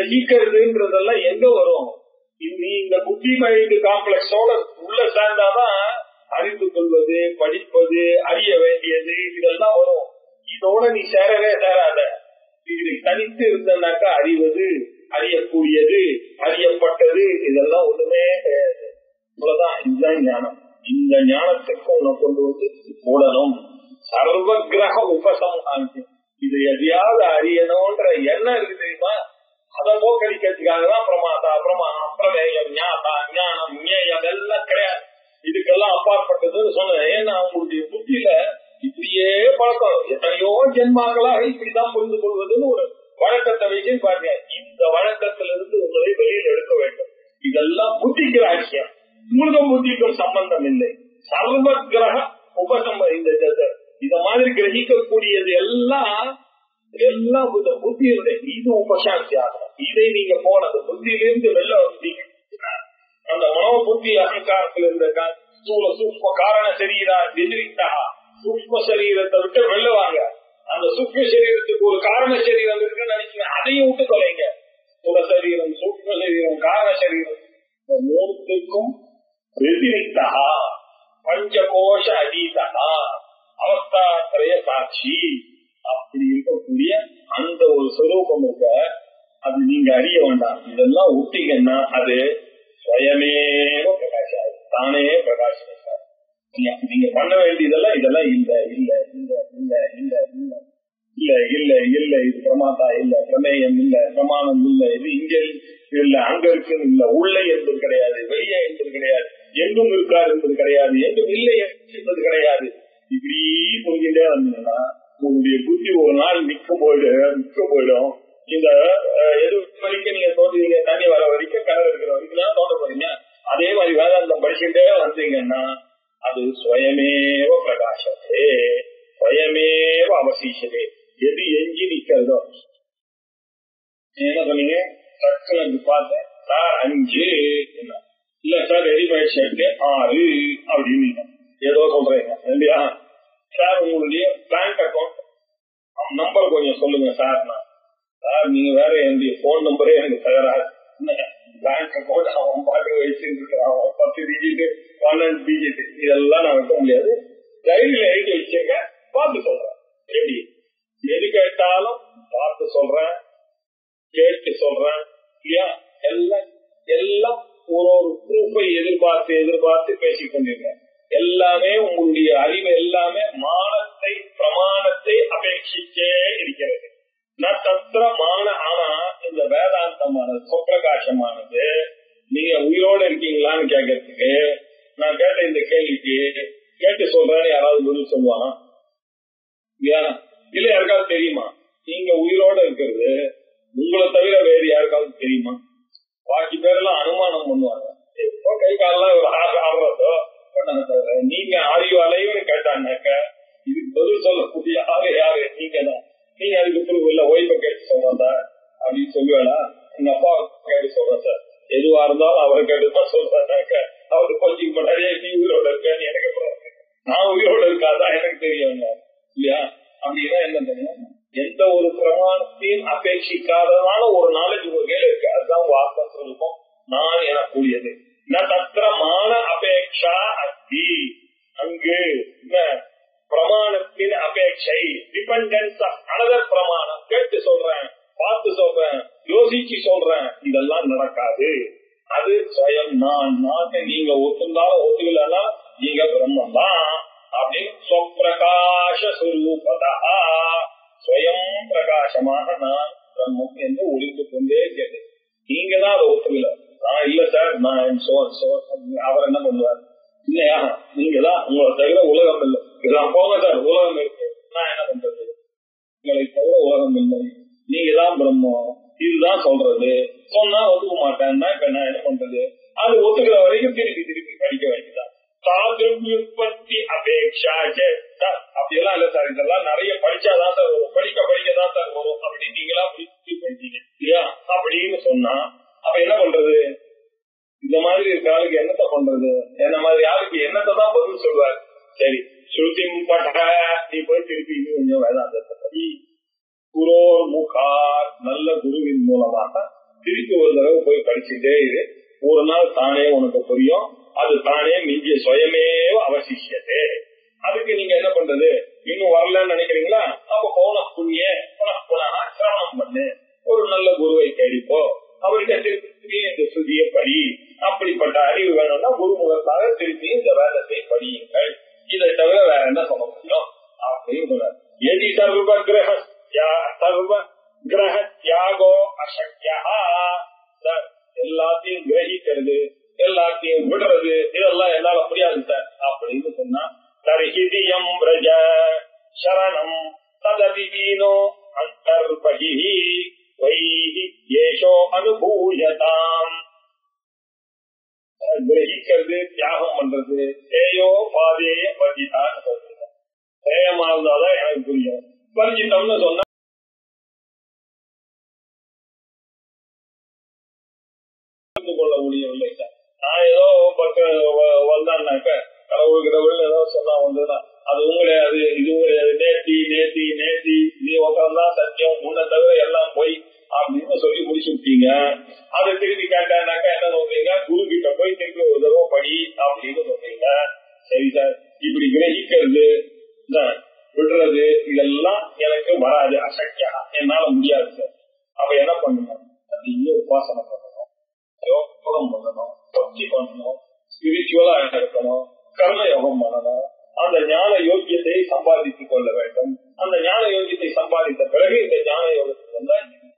S2: கிரகிக்கிறதுன்றதெல்லாம் எங்க வரும் நீ இந்த புத்தி மைண்ட் காம்ப்ளெக்ஸோட உள்ள சேர்ந்தாதான் அறிந்து கொள்வது படிப்பது அறிய வேண்டியது இதெல்லாம் வரும் இதோட நீ சேரவே சேராத இது தனித்து இருந்தனாக்கா அறிவது அறியக்கூடியது அறியப்பட்டது இதெல்லாம் ஒண்ணுமே கிடையாது இவ்வளவுதான் இதுதான் ஞானம் இந்த ஞானத்துக்கு உன்னை கொண்டு வந்து போடணும் சர்வ கிரக உபசம் ஆச்சு இது எதையாவது அறியணும்ன்ற எண்ணம் இருக்கு தெரியுமா அதை போக்கடிக்கிறதுக்காக தான் பிரமாதா பிரமாணம் பிரமேயம் ஞாதா ஞானம் ஞேயம் எல்லாம் கிடையாது இதுக்கெல்லாம் அப்பாற்பட்டதுன்னு சொன்னேன் ஏன்னா அவங்களுடைய புத்தியில இப்படியே பழக்கம் எத்தனையோ ஜென்மாக்களாக இப்படிதான் புரிந்து கொள்வதுன்னு ஒரு வழக்கத்தை வச்சு பாருங்க இந்த வழக்கத்திலிருந்து உங்களை வெளியில் எடுக்க வேண்டும் இதெல்லாம் புத்திக்கு ராஜ்யம் உங்களுக்கு புத்திக்கும் சம்பந்தம் இல்லை சர்வ கிரக உபசம்ப இந்த இந்த- இத மாதிரி கிரகிக்கக்கூடியது எல்லாம் எல்லாம் இந்த புத்தியினுடைய இது உபசாந்தி ஆகும் இதை நீங்க போன அந்த புத்தியிலிருந்து வெளில வந்தீங்க அந்த மனோ புத்தி அகங்காரத்தில் இருந்த கா- ஸ்தூல சூக்ம காரண சரீரா எதிரித்தா சூக்ம சரீரத்தை விட்டு வெளில வாங்க அந்த சூக்ம சரீரத்துக்கு ஒரு காரண சரீரம் இருக்குன்னு நினைச்சீங்க அதையும் விட்டு தொலைங்க ஸ்தூல சரீரம் சூக்ம சரீரம் காரண சரீரம் இந்த மூணுத்துக்கும் வெதிரித்தா பஞ்சகோஷ அதீதா அவஸ்தாத்திரய சாட்சி அப்படி இருக்கக்கூடிய அந்த ஒரு சொரூபம் இருக்க அது நீங்க அறிய வேண்டாம் இதெல்லாம் விட்டீங்கன்னா அது சுயமேவ பிரகாஷம் தானே பிரகாசம் நீங்க- நீங்க பண்ண வேண்டியதெல்லாம் இதெல்லாம் இல்ல இல்ல இல்ல இல்ல இல்ல இல்ல இல்ல இல்ல இல்ல இது பிரமாதா இல்ல பிரமேயம் இல்ல பிரமாணம் இல்ல இது இங்க இல்ல அங்க இருக்கு இல்ல உள்ளே என்பது கிடையாது வெளியே என்பது கிடையாது எங்கும் இருக்காது என்பது கிடையாது எங்கும் இல்லை என்பது கிடையாது இப்படி புரிஞ்சுட்டே வந்தீங்கன்னா உங்களுடைய புத்தி ஒரு நாள் நிற்கும் போயிடு நிற்க போயிடும் இந்த அஹ், எது வரைக்கும் நீங்க தோன்றீங்க தண்ணி வர வரைக்கும் கிணறு இருக்கிற வரைக்கும் தான் தோன்ற போறீங்க அதே மாதிரி வேதாந்தம் படிச்சுட்டே வந்தீங்கன்னா அது சுயமேவ பிரகாசத்தே சுயமேவ அவசிஷதே எது எஞ்சி நிக்கிறதோ என்ன சொன்னீங்க டக்குனு பார்த்தேன் சார் அஞ்சு என்ன. இல்ல சார் ரெடிமேட் ஷர்ட் ஆறு அப்படின்னு ஏதோ சொல்றீங்க இல்லையா சார் உங்களுடைய பேங்க் அக்கௌண்ட் நம்பர் கொஞ்சம் சொல்லுங்க சார் நான் சார் நீங்க வேற என்னுடைய போன் நம்பரே எனக்கு தகராறு பேங்க் அக்கௌண்ட் அவன் பாட்டு வச்சுட்டு அவன் பத்து டிஜிட் பன்னெண்டு டிஜிட் இதெல்லாம் நான் வைக்க முடியாது டைரியில எழுதி வச்சிருக்க பார்த்து சொல்றேன் எப்படி எது கேட்டாலும் பார்த்து சொல்றேன் கேட்டு சொல்றேன் இல்லையா எல்லாம் எல்லாம் ஒரு ஒரு ப்ரூஃபை எதிர்பார்த்து எதிர்பார்த்து பேசிக் கொண்டிருக்கேன் எல்லாமே உங்களுடைய அறிவு எல்லாமே மானத்தை பிரமாணத்தை அபேட்சிச்சே இருக்கிறது நான் தத்திர மான ஆனா இந்த வேதாந்தமானது சுப்பிரகாசமானது நீங்க உயிரோட இருக்கீங்களான்னு கேட்கறதுக்கு நான் கேட்ட இந்த கேள்விக்கு கேட்டு சொல்றேன்னு யாராவது பதில் சொல்லுவானா இல்லையா இல்ல யாருக்காவது தெரியுமா நீங்க உயிரோட இருக்கிறது உங்களை தவிர வேறு யாருக்காவது தெரியுமா பாக்கி பேரெல்லாம் அனுமானம் பண்ணுவாங்க எப்போ கை காலெல்லாம் ஒரு ஆடுறதோ பண்ணாங்க தவிர நீங்க ஆய்வு அலைவுன்னு கேட்டாங்கனாக்க இதுக்கு பதில் சொல்லக்கூடிய ஆளு யாரு நீங்க தான் நீங்க அதுக்கு proof இல்ல ஒய்ஃபை கேட்டு சொல்றதா அப்படின்னு சொல்லுவேடா எங்க அப்பா கேட்டு சொல்றேன் சார் எதுவா இருந்தாலும் அவரை கேட்டு தான் சொல்றாங்க அவரு கோச்சிங் பண்ணாரே நீ உயிரோட இருக்கேன்னு எனக்கு அப்புறம் நான் உயிரோட இருக்காதான் எனக்கு தெரியும் இல்லையா அப்படின்னா என்ன தெரியும் எந்த ஒரு பிரமாணத்தையும் அபேட்சிக்காததான ஒரு நாலேஜ் உங்க கையில இருக்கு அதுதான் உங்க ஆத்ம சொல்லுவோம் நான் எனக்கூடியது ந தத்திரமான அபேட்சா அஸ்தி அங்கு என்ன பிரமாணத்தின் அபேட்சை டிபெண்டன்ஸ் ஆஃப் அனதர் பிரமாணம் கேட்டு சொல்றேன் பார்த்து சொல்றேன் யோசிச்சு சொல்றேன் இதெல்லாம் நடக்காது அது சுயம் நான் நான் நீங்க ஒத்துந்தாலும் ஒத்துக்கலன்னா நீங்க பிரம்மம் தான் அப்படின்னு சொப்பிரகாச சுரூபதா சுயம் பிரகாசமாக நான் பிரம்மம் என்று ஒளிந்து கொண்டே இருக்கிறது நீங்க தான் அதை ஒத்துக்கல நான் இல்ல சார் நான் சோ சோ அவர் என்ன பண்ணுவார் இல்லையா நீங்க தான் உங்களை தவிர உலகம் இல்லை இதெல்லாம் போங்க சார் உலகம் இருக்கு நான் என்ன பண்றது உங்களை தவிர உலகம் இல்லை நீங்க தான் பிரம்மம் இதுதான் சொல்றது சொன்னா ஒத்துக்க மாட்டேன்னா இப்ப நான் என்ன பண்றது அது ஒத்துக்கிற வரைக்கும் திருப்பி திருப்பி படிக்க வேண்டியதான் சாதிருப்பத்தி அபேட்சா அப்படியெல்லாம் இல்ல சார் இதெல்லாம் நிறைய படிச்சாதான் சார் வரும் படிக்க படிக்க தான் சார் வரும் அப்படின்னு நீங்களா முடிச்சு பண்ணிட்டீங்க இல்லையா அப்படின்னு சொன்னா அப்ப என்ன பண்றது இந்த மாதிரி இருக்க ஆளுக்கு என்னத்த பண்றது என்ன மாதிரி ஆளுக்கு என்னத்தை தான் பதில் சொல்வார் சரி ஸ்ருதி பட்ட நீ போய் திருப்பி இன்னும் கொஞ்சம் வேதாந்தத்தை படி குரோர் முகார் நல்ல குருவின் மூலமாக திருப்பி ஒரு தடவை போய் படிச்சுட்டே இரு ஒரு நாள் தானே உனக்கு புரியும் அது தானே மிஞ்சிய சுயமேவ அவசிஷியதே அதுக்கு நீங்க என்ன பண்றது இன்னும் வரலன்னு நினைக்கிறீங்களா அப்ப போன புண்ணிய புனா சிரவணம் பண்ணு ஒரு நல்ல குருவை தேடிப்போ அவர்கிட்ட திருப்பி இந்த சுதிய படி அப்படிப்பட்ட அறிவு வேணும்னா குருமுகத்தாக திருப்பி இந்த வேதத்தை படியுங்கள் இதை தவிர வேற என்ன சொல்ல முடியும் அப்படின்னு சொன்னார் எதி சர்வ கிரக தியா- சர்வ கிரக தியாகோ அசக்கியா சார் எல்லாத்தையும் கிரகிக்கிறது எல்லாத்தையும் விடுறது இதெல்லாம் என்னால முடியாது சார் அப்படின்னு சொன்னா தர்ஹிதியம் பிரஜ சரணம் ததவிதீனோ அந்தர்பகி வைஹி ஏஷோ அனுபூயதாம் கிரகிக்கிறது தியாகம் பண்றது ஏயோ பாதைய பர்ஜிதான் சொல்றது தேயமா இருந்தாதான் எனக்கு புரியும் பர்ஜித்தம்னு சொன்னா புரிந்து கொள்ள முடியவில்லை சார் நான் ஏதோ பக்கம் வ- வந்தான்னாக்க கடவுள் கடவுள் ஏதோ சொன்னா வந்ததுன்னா அது உங்களே அது இது உங்களே அது நேத்தி நேத்தி நேத்தி நீ உட்கார்ந்தான் சத்தியம் உன்னை தவிர எல்லாம் போய் அப்படின்னு சொல்லி முடிச்சு விட்டீங்க அதை திருப்பி கேட்டானாக்கா என்ன சொல்றீங்க குரு கிட்ட போய் திருப்பி ஒரு தடவை படி அப்படின்னு சொல்றீங்க சரி சார் இப்படி கிரகிக்கிறது தான், விடுறது இதெல்லாம் எனக்கு வராது அசக்கியா என்னால முடியாது சார் அப்ப என்ன பண்ணணும் அது இன்னும் உபாசனை பண்ணணும் யோகம் பண்ணணும் பக்தி பண்ணணும் ஸ்பிரிச்சுவலா இருக்கணும் கர்ம யோகம் பண்ணணும் அந்த ஞான யோக்கியத்தை சம்பாதித்துக் கொள்ள வேண்டும் அந்த ஞான யோக்கியத்தை சம்பாதித்த பிறகு இந்த ஞான யோகத்துக்கு வந்தா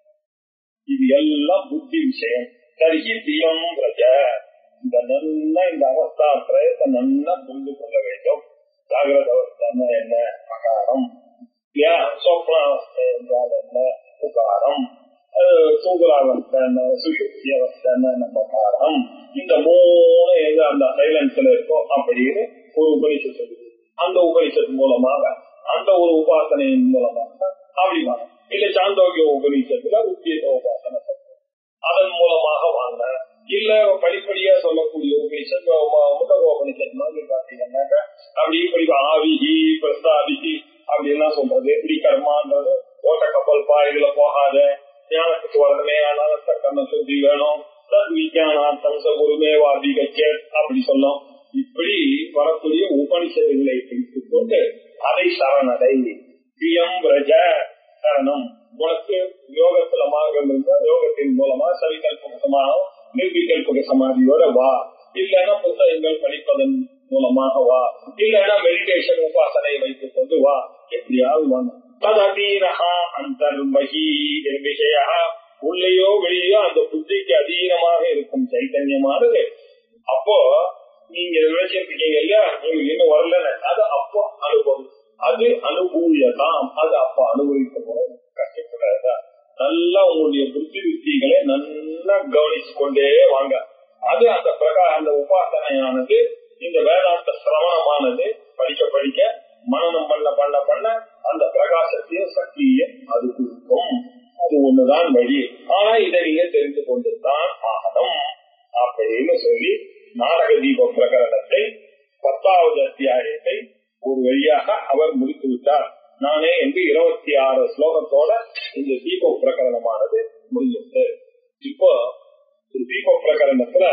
S2: இது எல்லாம் புத்தி விஷயம் தர்ஹி தியம் ரஜ இந்த நல்லா இந்த அவஸ்தா பிரயத்தை நல்லா புரிந்து கொள்ள வேண்டும் ஜாகிரத அவஸ்தான்னா என்ன அகாரம் இல்லையா சொப்னாவஸ்தை என்றால் என்ன உகாரம் தூங்குறாவஸ்தை என்ன சுசுப்தி அவஸ்தை என்ன நம்ம காரம் இந்த மூணு எங்க அந்த சைலன்ஸ்ல இருக்கோ அப்படின்னு ஒரு உபனிஷத்து சொல்லுது அந்த உபனிஷத்து மூலமாக அந்த ஒரு உபாசனையின் மூலமாக அப்படி வாங்க இல்ல சாந்தோக்கிய உபனிஷத்துல உத்திய உபாசனை சொல்றது. அதன் மூலமாக வாங்க இல்ல படிப்படியா சொல்லக்கூடிய உபனிஷத் முதல் உபனிஷத் மாதிரி பாத்தீங்கன்னாக்க அப்படி இப்படி ஆவிகி பிரஸ்தாபிகி அப்படி எல்லாம் சொல்றது இப்படி கர்மான்றது ஓட்ட கப்பல் பா இதுல போகாத ஞானத்துக்கு வரணுமே அனாலத்த கண்ண சுத்தி வேணும் தத் விஜயானார்த்தம் சகுருமே வாதிகச்ச அப்படி சொல்லும் இப்படி வரக்கூடிய உபனிஷத்துகளை பிடித்துக் கொண்டு அதை சரணடை பிரியம் ரஜ சரணம் உனக்கு யோகத்துல மார்க்கம் இருந்தா யோகத்தின் மூலமா சவிகல்பகமாக நிர்விகல்பக சமாதியோட வா இல்லைன்னா புத்தகங்கள் படிப்பதன் மூலமாக வா இல்லைன்னா மெடிடேஷன் உபாசனை வைத்துக் கொண்டு வா எப்படியாவது வாங்க தததீனஹா அந்தர்மகி விஷய உள்ளேயோ வெளியோ அந்த புத்திக்கு அதீனமாக இருக்கும் சைத்தன்யமானது அப்போ நீங்க நினைச்சிட்டு இருக்கீங்க இல்லையா உங்களுக்கு இன்னும் வரலன்னு அது அப்போ அனுபவம் அது அனுபூயதாம் அது அப்ப அனுபவிக்க போற கஷ்டப்படாதா நல்லா உங்களுடைய புத்தி வித்திகளை நல்லா கவனிச்சு கொண்டே வாங்க அது அந்த பிரகா அந்த உபாசனையானது இந்த வேதாந்த சிரவணமானது படிக்க படிக்க மனநம் பண்ண பண்ண பண்ண அந்த பிரகாசத்தையும் சக்தியையும் அது கொடுக்கும் அது ஒண்ணுதான் வழி ஆனா இதை நீங்க தெரிந்து கொண்டுதான் ஆகணும் அப்படின்னு சொல்லி நாடக தீப பிரகரணத்தை பத்தாவது அத்தியாயத்தை ஒரு வழியாக அவர் முடித்து விட்டார் நானே என்று இருபத்தி ஆறு ஸ்லோகத்தோட இந்த தீப பிரகரணமானது முடிஞ்சது இப்போ இந்த தீப பிரகரணத்துல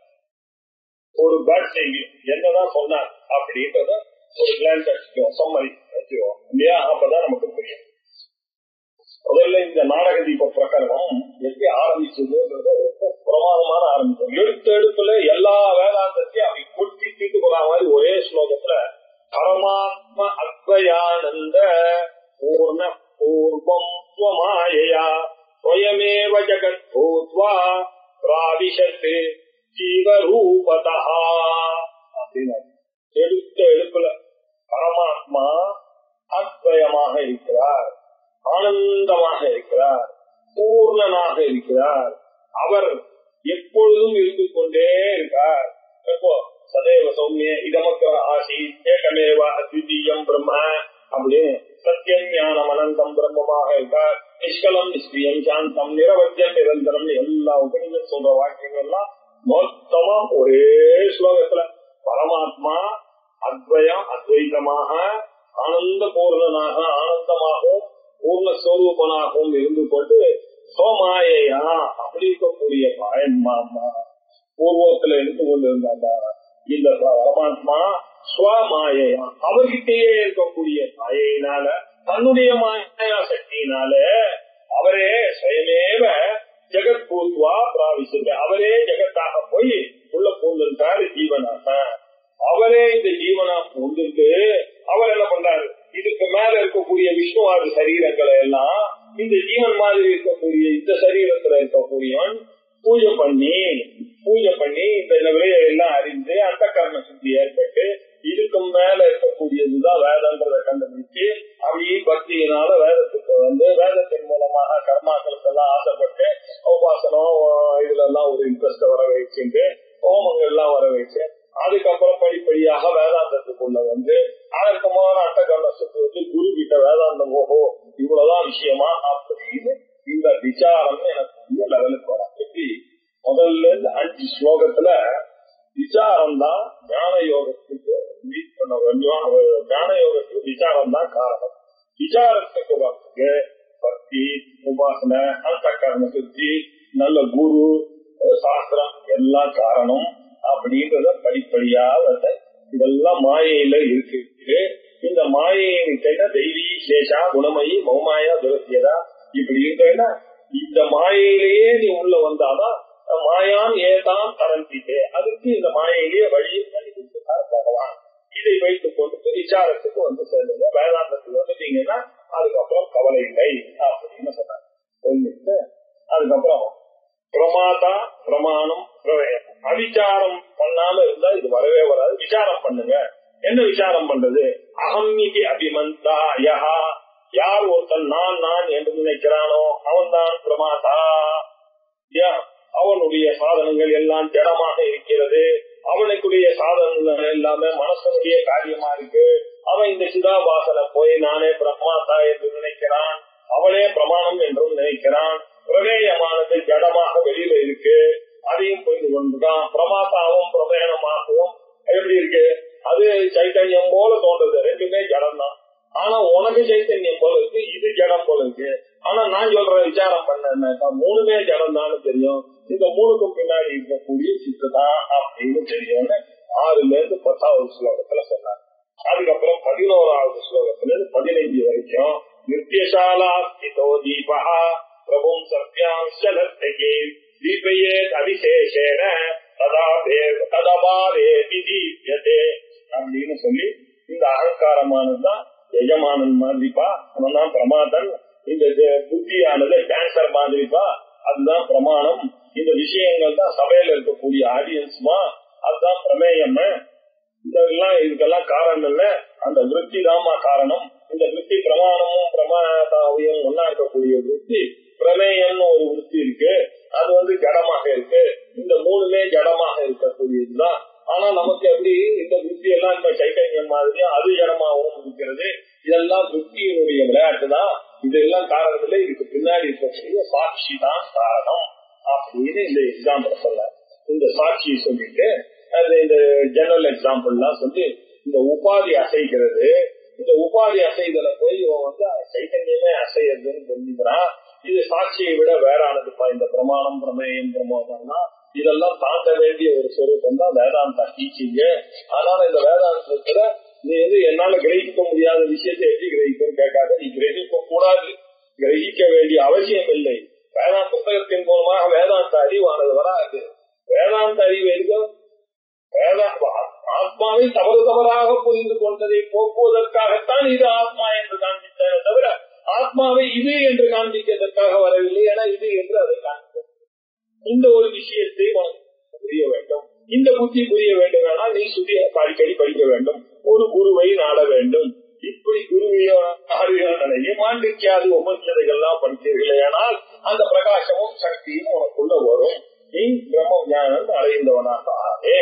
S2: ஒரு பேட் செய்தி என்னதான் சொன்னார் அப்படின்றத ஒரு கிளான்ஸ் அடிச்சுக்கோம் சம்மரி வச்சுக்கோம் இல்லையா அப்பதான் நமக்கு புரியும் முதல்ல இந்த நாடக தீப பிரகரணம் எப்படி ஆரம்பிச்சதுன்றது ரொம்ப பிரமாதமான ஆரம்பிச்சோம் எடுத்த எடுப்புல எல்லா வேதாந்தத்தையும் அப்படி குட்டி தீட்டு போற மாதிரி ஒரே ஸ்லோகத்துல பரமாத்ம அத்வயானந்த பூர்ண பூர்வம் ஸ்வமாயையா ஸ்வயமேவ ஜகத் பூத்வா பிராவிஷத் ஜீவரூபதா அப்படின்னு எடுத்த எடுப்புல பரமாத்மா அத்வயமாக இருக்கிறார் ஆனந்தமாக இருக்கிறார் பூர்ணனாக இருக்கிறார் அவர் எப்பொழுதும் இருந்து கொண்டே இருக்கார் எப்போ சதேவ சௌமிய இதமக்கிற ஆசி ஏகமேவ அத்விதீயம் பிரம்ம அப்படின்னு சத்தியம் ஞானம் அனந்தம் பிரம்மமாக இருக்கார் நிஷ்கலம் நிஷ்கிரியம் சாந்தம் நிரவத்தியம் நிரந்தரம் எல்லா உபநிஷம் சொல்ற வாக்கியங்கள் எல்லாம் மொத்தமா ஒரே ஸ்லோகத்துல பரமாத்மா அத்வயம் அத்வைதமாக ஆனந்த பூர்ணனாக ஆனந்தமாகவும் பூர்ணஸ்வரூபனாகவும் இருந்து கொண்டு சோமாயையா அப்படி அப்படி இருக்கக்கூடிய மாயன் மாமா பூர்வத்துல இருந்து கொண்டிருந்த அந்த இந்த பரமாத்மா ஸ்வமாயா அவர்கிட்டயே இருக்கக்கூடிய மாயையினால தன்னுடைய மாயா சக்தியினால அவரே சுயமேவ ஜெகத் பூத்வா பிராவிசிங்க அவரே ஜெகத்தாக போய் உள்ள பூந்திருக்காரு ஜீவனாக அவரே இந்த ஜீவனா பூந்துட்டு அவர் என்ன பண்றாரு இதுக்கு மேல இருக்கக்கூடிய விஷ்ணுவாதி சரீரங்களை எல்லாம் இந்த ஜீவன் மாதிரி இருக்கக்கூடிய இந்த சரீரத்துல இருக்கக்கூடியவன் பூஜை பண்ணி பூஜை பண்ணி இந்த நிலையை எல்லாம் அறிந்து அந்த கர்ம சுத்தி ஏற்பட்டு இதுக்கு மேல இருக்கக்கூடியதுதான் வேதன்றதை கண்டுபிடிச்சு அப்படியே பக்தியினால வேதத்துக்கு வந்து வேதத்தின் மூலமாக கர்மாக்களுக்கு எல்லாம் ஆசைப்பட்டு உபாசனம் இதுல எல்லாம் ஒரு இன்ட்ரெஸ்ட் வர வச்சுட்டு ஹோமங்கள் எல்லாம் வர வச்சு அதுக்கப்புறம் படிப்படியாக வேதாந்தத்துக்குள்ள வந்து அதற்கு முதல்ல அட்ட கர்மத்துக்கு வந்து குரு கிட்ட வேதாந்தம் ஓஹோ இவ்வளவுதான் விஷயமா அப்படின்னு இந்த விசாரம் எனக்கு புதிய லெவலுக்கு வரும் எப்படி முதல்ல இருந்து அஞ்சு ஸ்லோகத்துல விசாரம் தான் ஞான யோகத்துக்கு lead பண்ண வேண்டிய ஞான யோகத்துக்கு விசாரம் தான் காரணம் விசாரத்துக்கு வந்து பக்தி உபாசனை அந்த கர்ம சுத்தி நல்ல குரு சாஸ்திரம் எல்லாம் காரணம் அப்படின்றத படிப்படியா வந்து இதெல்லாம் மாயையில இருக்கு இந்த மாயையின் தெய்வீ சேஷா குணமயி மௌமாயா துரத்தியதா இப்படி இருக்கா இந்த மாயையிலேயே நீ உள்ள வந்தாதான் மாயான் ஏதான் தரந்திட்டு அதுக்கு இந்த மாயையிலேயே வழியை பண்ணி கொடுத்துட்டார் பகவான் இதை வைத்துக் கொண்டு விசாரத்துக்கு வந்து சேருங்க வேதாந்தத்துக்கு வந்துட்டீங்கன்னா அதுக்கப்புறம் கவலை இல்லை அப்படின்னு சொன்னாங்க சொல்லிட்டு அதுக்கப்புறம் பிரமாதா பிரமாணம் பிரவேயம் அவிச்சாரம் பண்ணாம இருந்தா இது வரவே வராது விசாரம் பண்ணுங்க என்ன விசாரம் பண்றது அகம் இது அபிமந்தா யஹா யார் ஒருத்தன் நான் நான் என்று நினைக்கிறானோ அவன்தான் பிரமாதா யா அவனுடைய சாதனங்கள் எல்லாம் ஜடமாக இருக்கிறது அவனுக்குரிய சாதனங்கள் எல்லாமே மனசனுடைய காரியமா இருக்கு அவன் இந்த சிதாபாசனை போய் நானே பிரமாதா என்று நினைக்கிறான் அவனே பிரமாணம் என்றும் நினைக்கிறான் பிரமேயமானது ஜடமாக வெளியில இருக்கு அதையும் புரிந்து கொண்டுதான் பிரமாதாவும் பிரமேயமாகவும் எப்படி இருக்கு அது சைத்தன்யம் போல தோன்றது ரெண்டுமே ஜடம் தான் ஆனா உனக்கு சைத்தன்யம் போல இருக்கு இது ஜடம் போல இருக்கு ஆனா நான் சொல்ற விசாரம் பண்ண மூணுமே ஜடம் தான் தெரியும் இந்த மூணுக்கும் பின்னாடி இருக்கக்கூடிய சித்து தான் அப்படின்னு தெரியும்னு ஆறுல இருந்து பத்தாவது ஸ்லோகத்துல சொன்னாங்க அதுக்கப்புறம் பதினோராவது ஸ்லோகத்துல இருந்து பதினைஞ்சு வரைக்கும் நித்தியசாலா ஸ்திதோ தீபா பிரபும் சத்யாம் சலத்தகே தீபையே அபிசேஷேன ததபாரே விதீபியதே அப்படின்னு சொல்லி இந்த அகங்காரமானதுதான் எஜமானன் மாதிரிப்பா அவன் தான் பிரமாதன் இந்த புத்தியானது டான்சர் மாதிரிப்பா அதுதான் பிரமாணம் இந்த விஷயங்கள் தான் சபையில இருக்கக்கூடிய ஆடியன்ஸ்மா அதுதான் பிரமேயம் இதெல்லாம் இதுக்கெல்லாம் காரணம் இல்ல அந்த விருத்தி தாமா காரணம் இந்த விருத்தி பிரமாணமும் பிரமாணத்தாவையும் ஒன்னா இருக்கக்கூடிய விருத்தி பிரமேயம்னு ஒரு விருத்தி இருக்கு அது வந்து ஜடமாக இருக்கு இந்த மூணுமே ஜடமாக இருக்கக்கூடியதுதான் ஆனா நமக்கு எப்படி இந்த புத்தி எல்லாம் இப்ப சைத்தன்யம் மாதிரியும் அது ஜடமாகவும் இருக்கிறது இதெல்லாம் புத்தியினுடைய விளையாட்டு தான் இதெல்லாம் காரணம் இல்லை இதுக்கு பின்னாடி இருக்கக்கூடிய சாட்சி தான் காரணம் அப்படின்னு இந்த எக்ஸாம்பிள் சொல்ல இந்த சாட்சியை சொல்லிட்டு அது இந்த ஜெனரல் எக்ஸாம்பிள் எல்லாம் சொல்லி இந்த உபாதி அசைக்கிறது இந்த உபாதி அசைதல போய் இவன் வந்து சைத்தன்யமே அசைறதுன்னு புரிஞ்சுக்கிறான் இது சாட்சியை விட வேறானதுப்பா இந்த பிரமாணம் பிரமேயம் பிரமோதம்னா இதெல்லாம் தாண்ட வேண்டிய ஒரு சொரூபம் தான் வேதாந்தா டீச்சிங்க அதனால இந்த வேதாந்தத்துல நீ வந்து என்னால கிரகிக்க முடியாத விஷயத்தை எப்படி கிரகிக்கும் கேட்காத நீ கிரகிக்க கூடாது கிரகிக்க வேண்டிய அவசியம் இல்லை வேதாந்த புத்தகத்தின் மூலமாக வேதாந்த அறிவானது வராது வேதாந்த அறிவு எதுக்கும் ஆத்மாவை தவறு தவறாக புரிந்து கொண்டதை போக்குவதற்காகத்தான் இது ஆத்மா என்று காண்பித்ததை தவிர ஆத்மாவை இது என்று காண்பிக்கிறதற்காக வரவில்லை என இது என்று அதை காண்பிக்கும் இந்த ஒரு விஷயத்தை புரிய வேண்டும் இந்த புத்தி புரிய வேண்டும் ஆனால் நீ சுத்தி அடிக்கடி படிக்க வேண்டும் ஒரு குருவை நாட வேண்டும் இப்படி குருவியோ நிலையை மாண்டிக்காது உபநிஷதைகள்லாம் படித்தீர்களே ஆனால் அந்த பிரகாசமும் சக்தியும் உனக்குள்ள வரும் நீ பிரம்ம ஞானம் அடைந்தவனாக ஆகே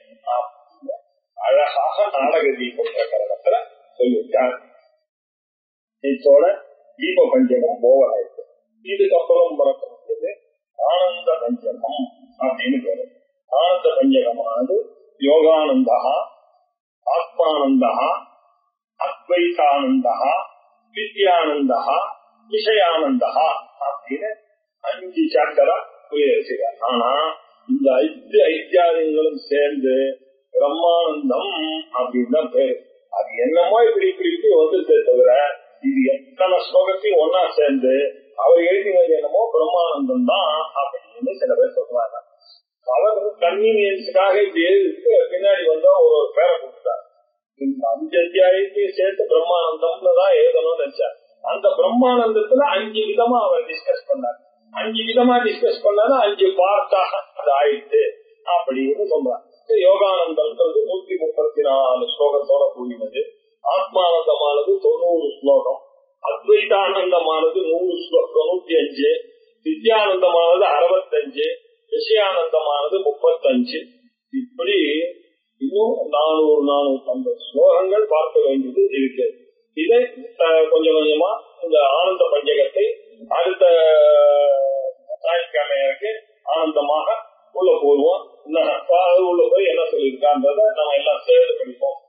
S2: அழகாக நாடக தீபம் பிரகரணத்துல சொல்லியிருக்கார் இதோட தீப பஞ்சகம் ஓவர் ஆயிருக்கு இதுக்கப்புறம் பிறக்கிறது ஆனந்த பஞ்சகம் அப்படின்னு பேரு ஆனந்த பஞ்சகமானது யோகானந்தா ஆத்மானந்தா அத்வைதானந்தா வித்யானந்தா விஷயானந்தா அப்படின்னு அஞ்சு சாப்டரா புரிய வச்சுக்க ஆனா இந்த ஐந்து ஐத்தியாரியங்களும் சேர்ந்து பிரம்மானந்தம் அப்படின்னு தான் பேரு அது என்னமோ இப்படி இப்படி இப்படி வந்துருச்சே தவிர இது எத்தனை ஸ்லோகத்தையும் ஒன்னா சேர்ந்து அவர் எழுதினது என்னமோ பிரம்மானந்தம் தான் அப்படின்னு சில பேர் சொல்றாங்க அவர் கன்வீனியன்ஸுக்காக இப்படி எழுதிட்டு பின்னாடி வந்தா ஒரு ஒரு பேரை கொடுத்தார் இந்த அஞ்சு அத்தியாயத்தையும் சேர்த்து பிரம்மானந்தம்னு தான் எழுதணும்னு நினைச்சார் அந்த பிரம்மானந்தத்துல அஞ்சு விதமா அவர் டிஸ்கஸ் பண்ணார் அஞ்சு விதமா டிஸ்கஸ் பண்ணாரு அஞ்சு பார்ட்டாக அது ஆயிடுச்சு அப்படின்னு சொல்றார் யோகானந்தம்ன்றது நூத்தி முப்பத்தி நாலு ஸ்லோகத்தோட கூடினது ஆத்மானந்தமானது தொண்ணூறு ஸ்லோகம் அத்வைதானந்தமானது நூறு ஸ்லோகம் நூத்தி அஞ்சு வித்யானந்தமானது அறுபத்தஞ்சு விஷயானந்தமானது முப்பத்தஞ்சு இப்படி இன்னும் நானூறு நானூத்தி ஐம்பது ஸ்லோகங்கள் பார்க்க வேண்டியது இருக்கு இதை அஹ், கொஞ்சம் கொஞ்சமா இந்த ஆனந்த பஞ்சகத்தை அடுத்த ஞாயிற்றுக்கிழமைக்கு ஆனந்தமாக உள்ள போடுவோம் இன்னும் உள்ள போய் என்ன சொல்லியிருக்கான்றத நம்ம எல்லாம் சேர்ந்து படிப்போம்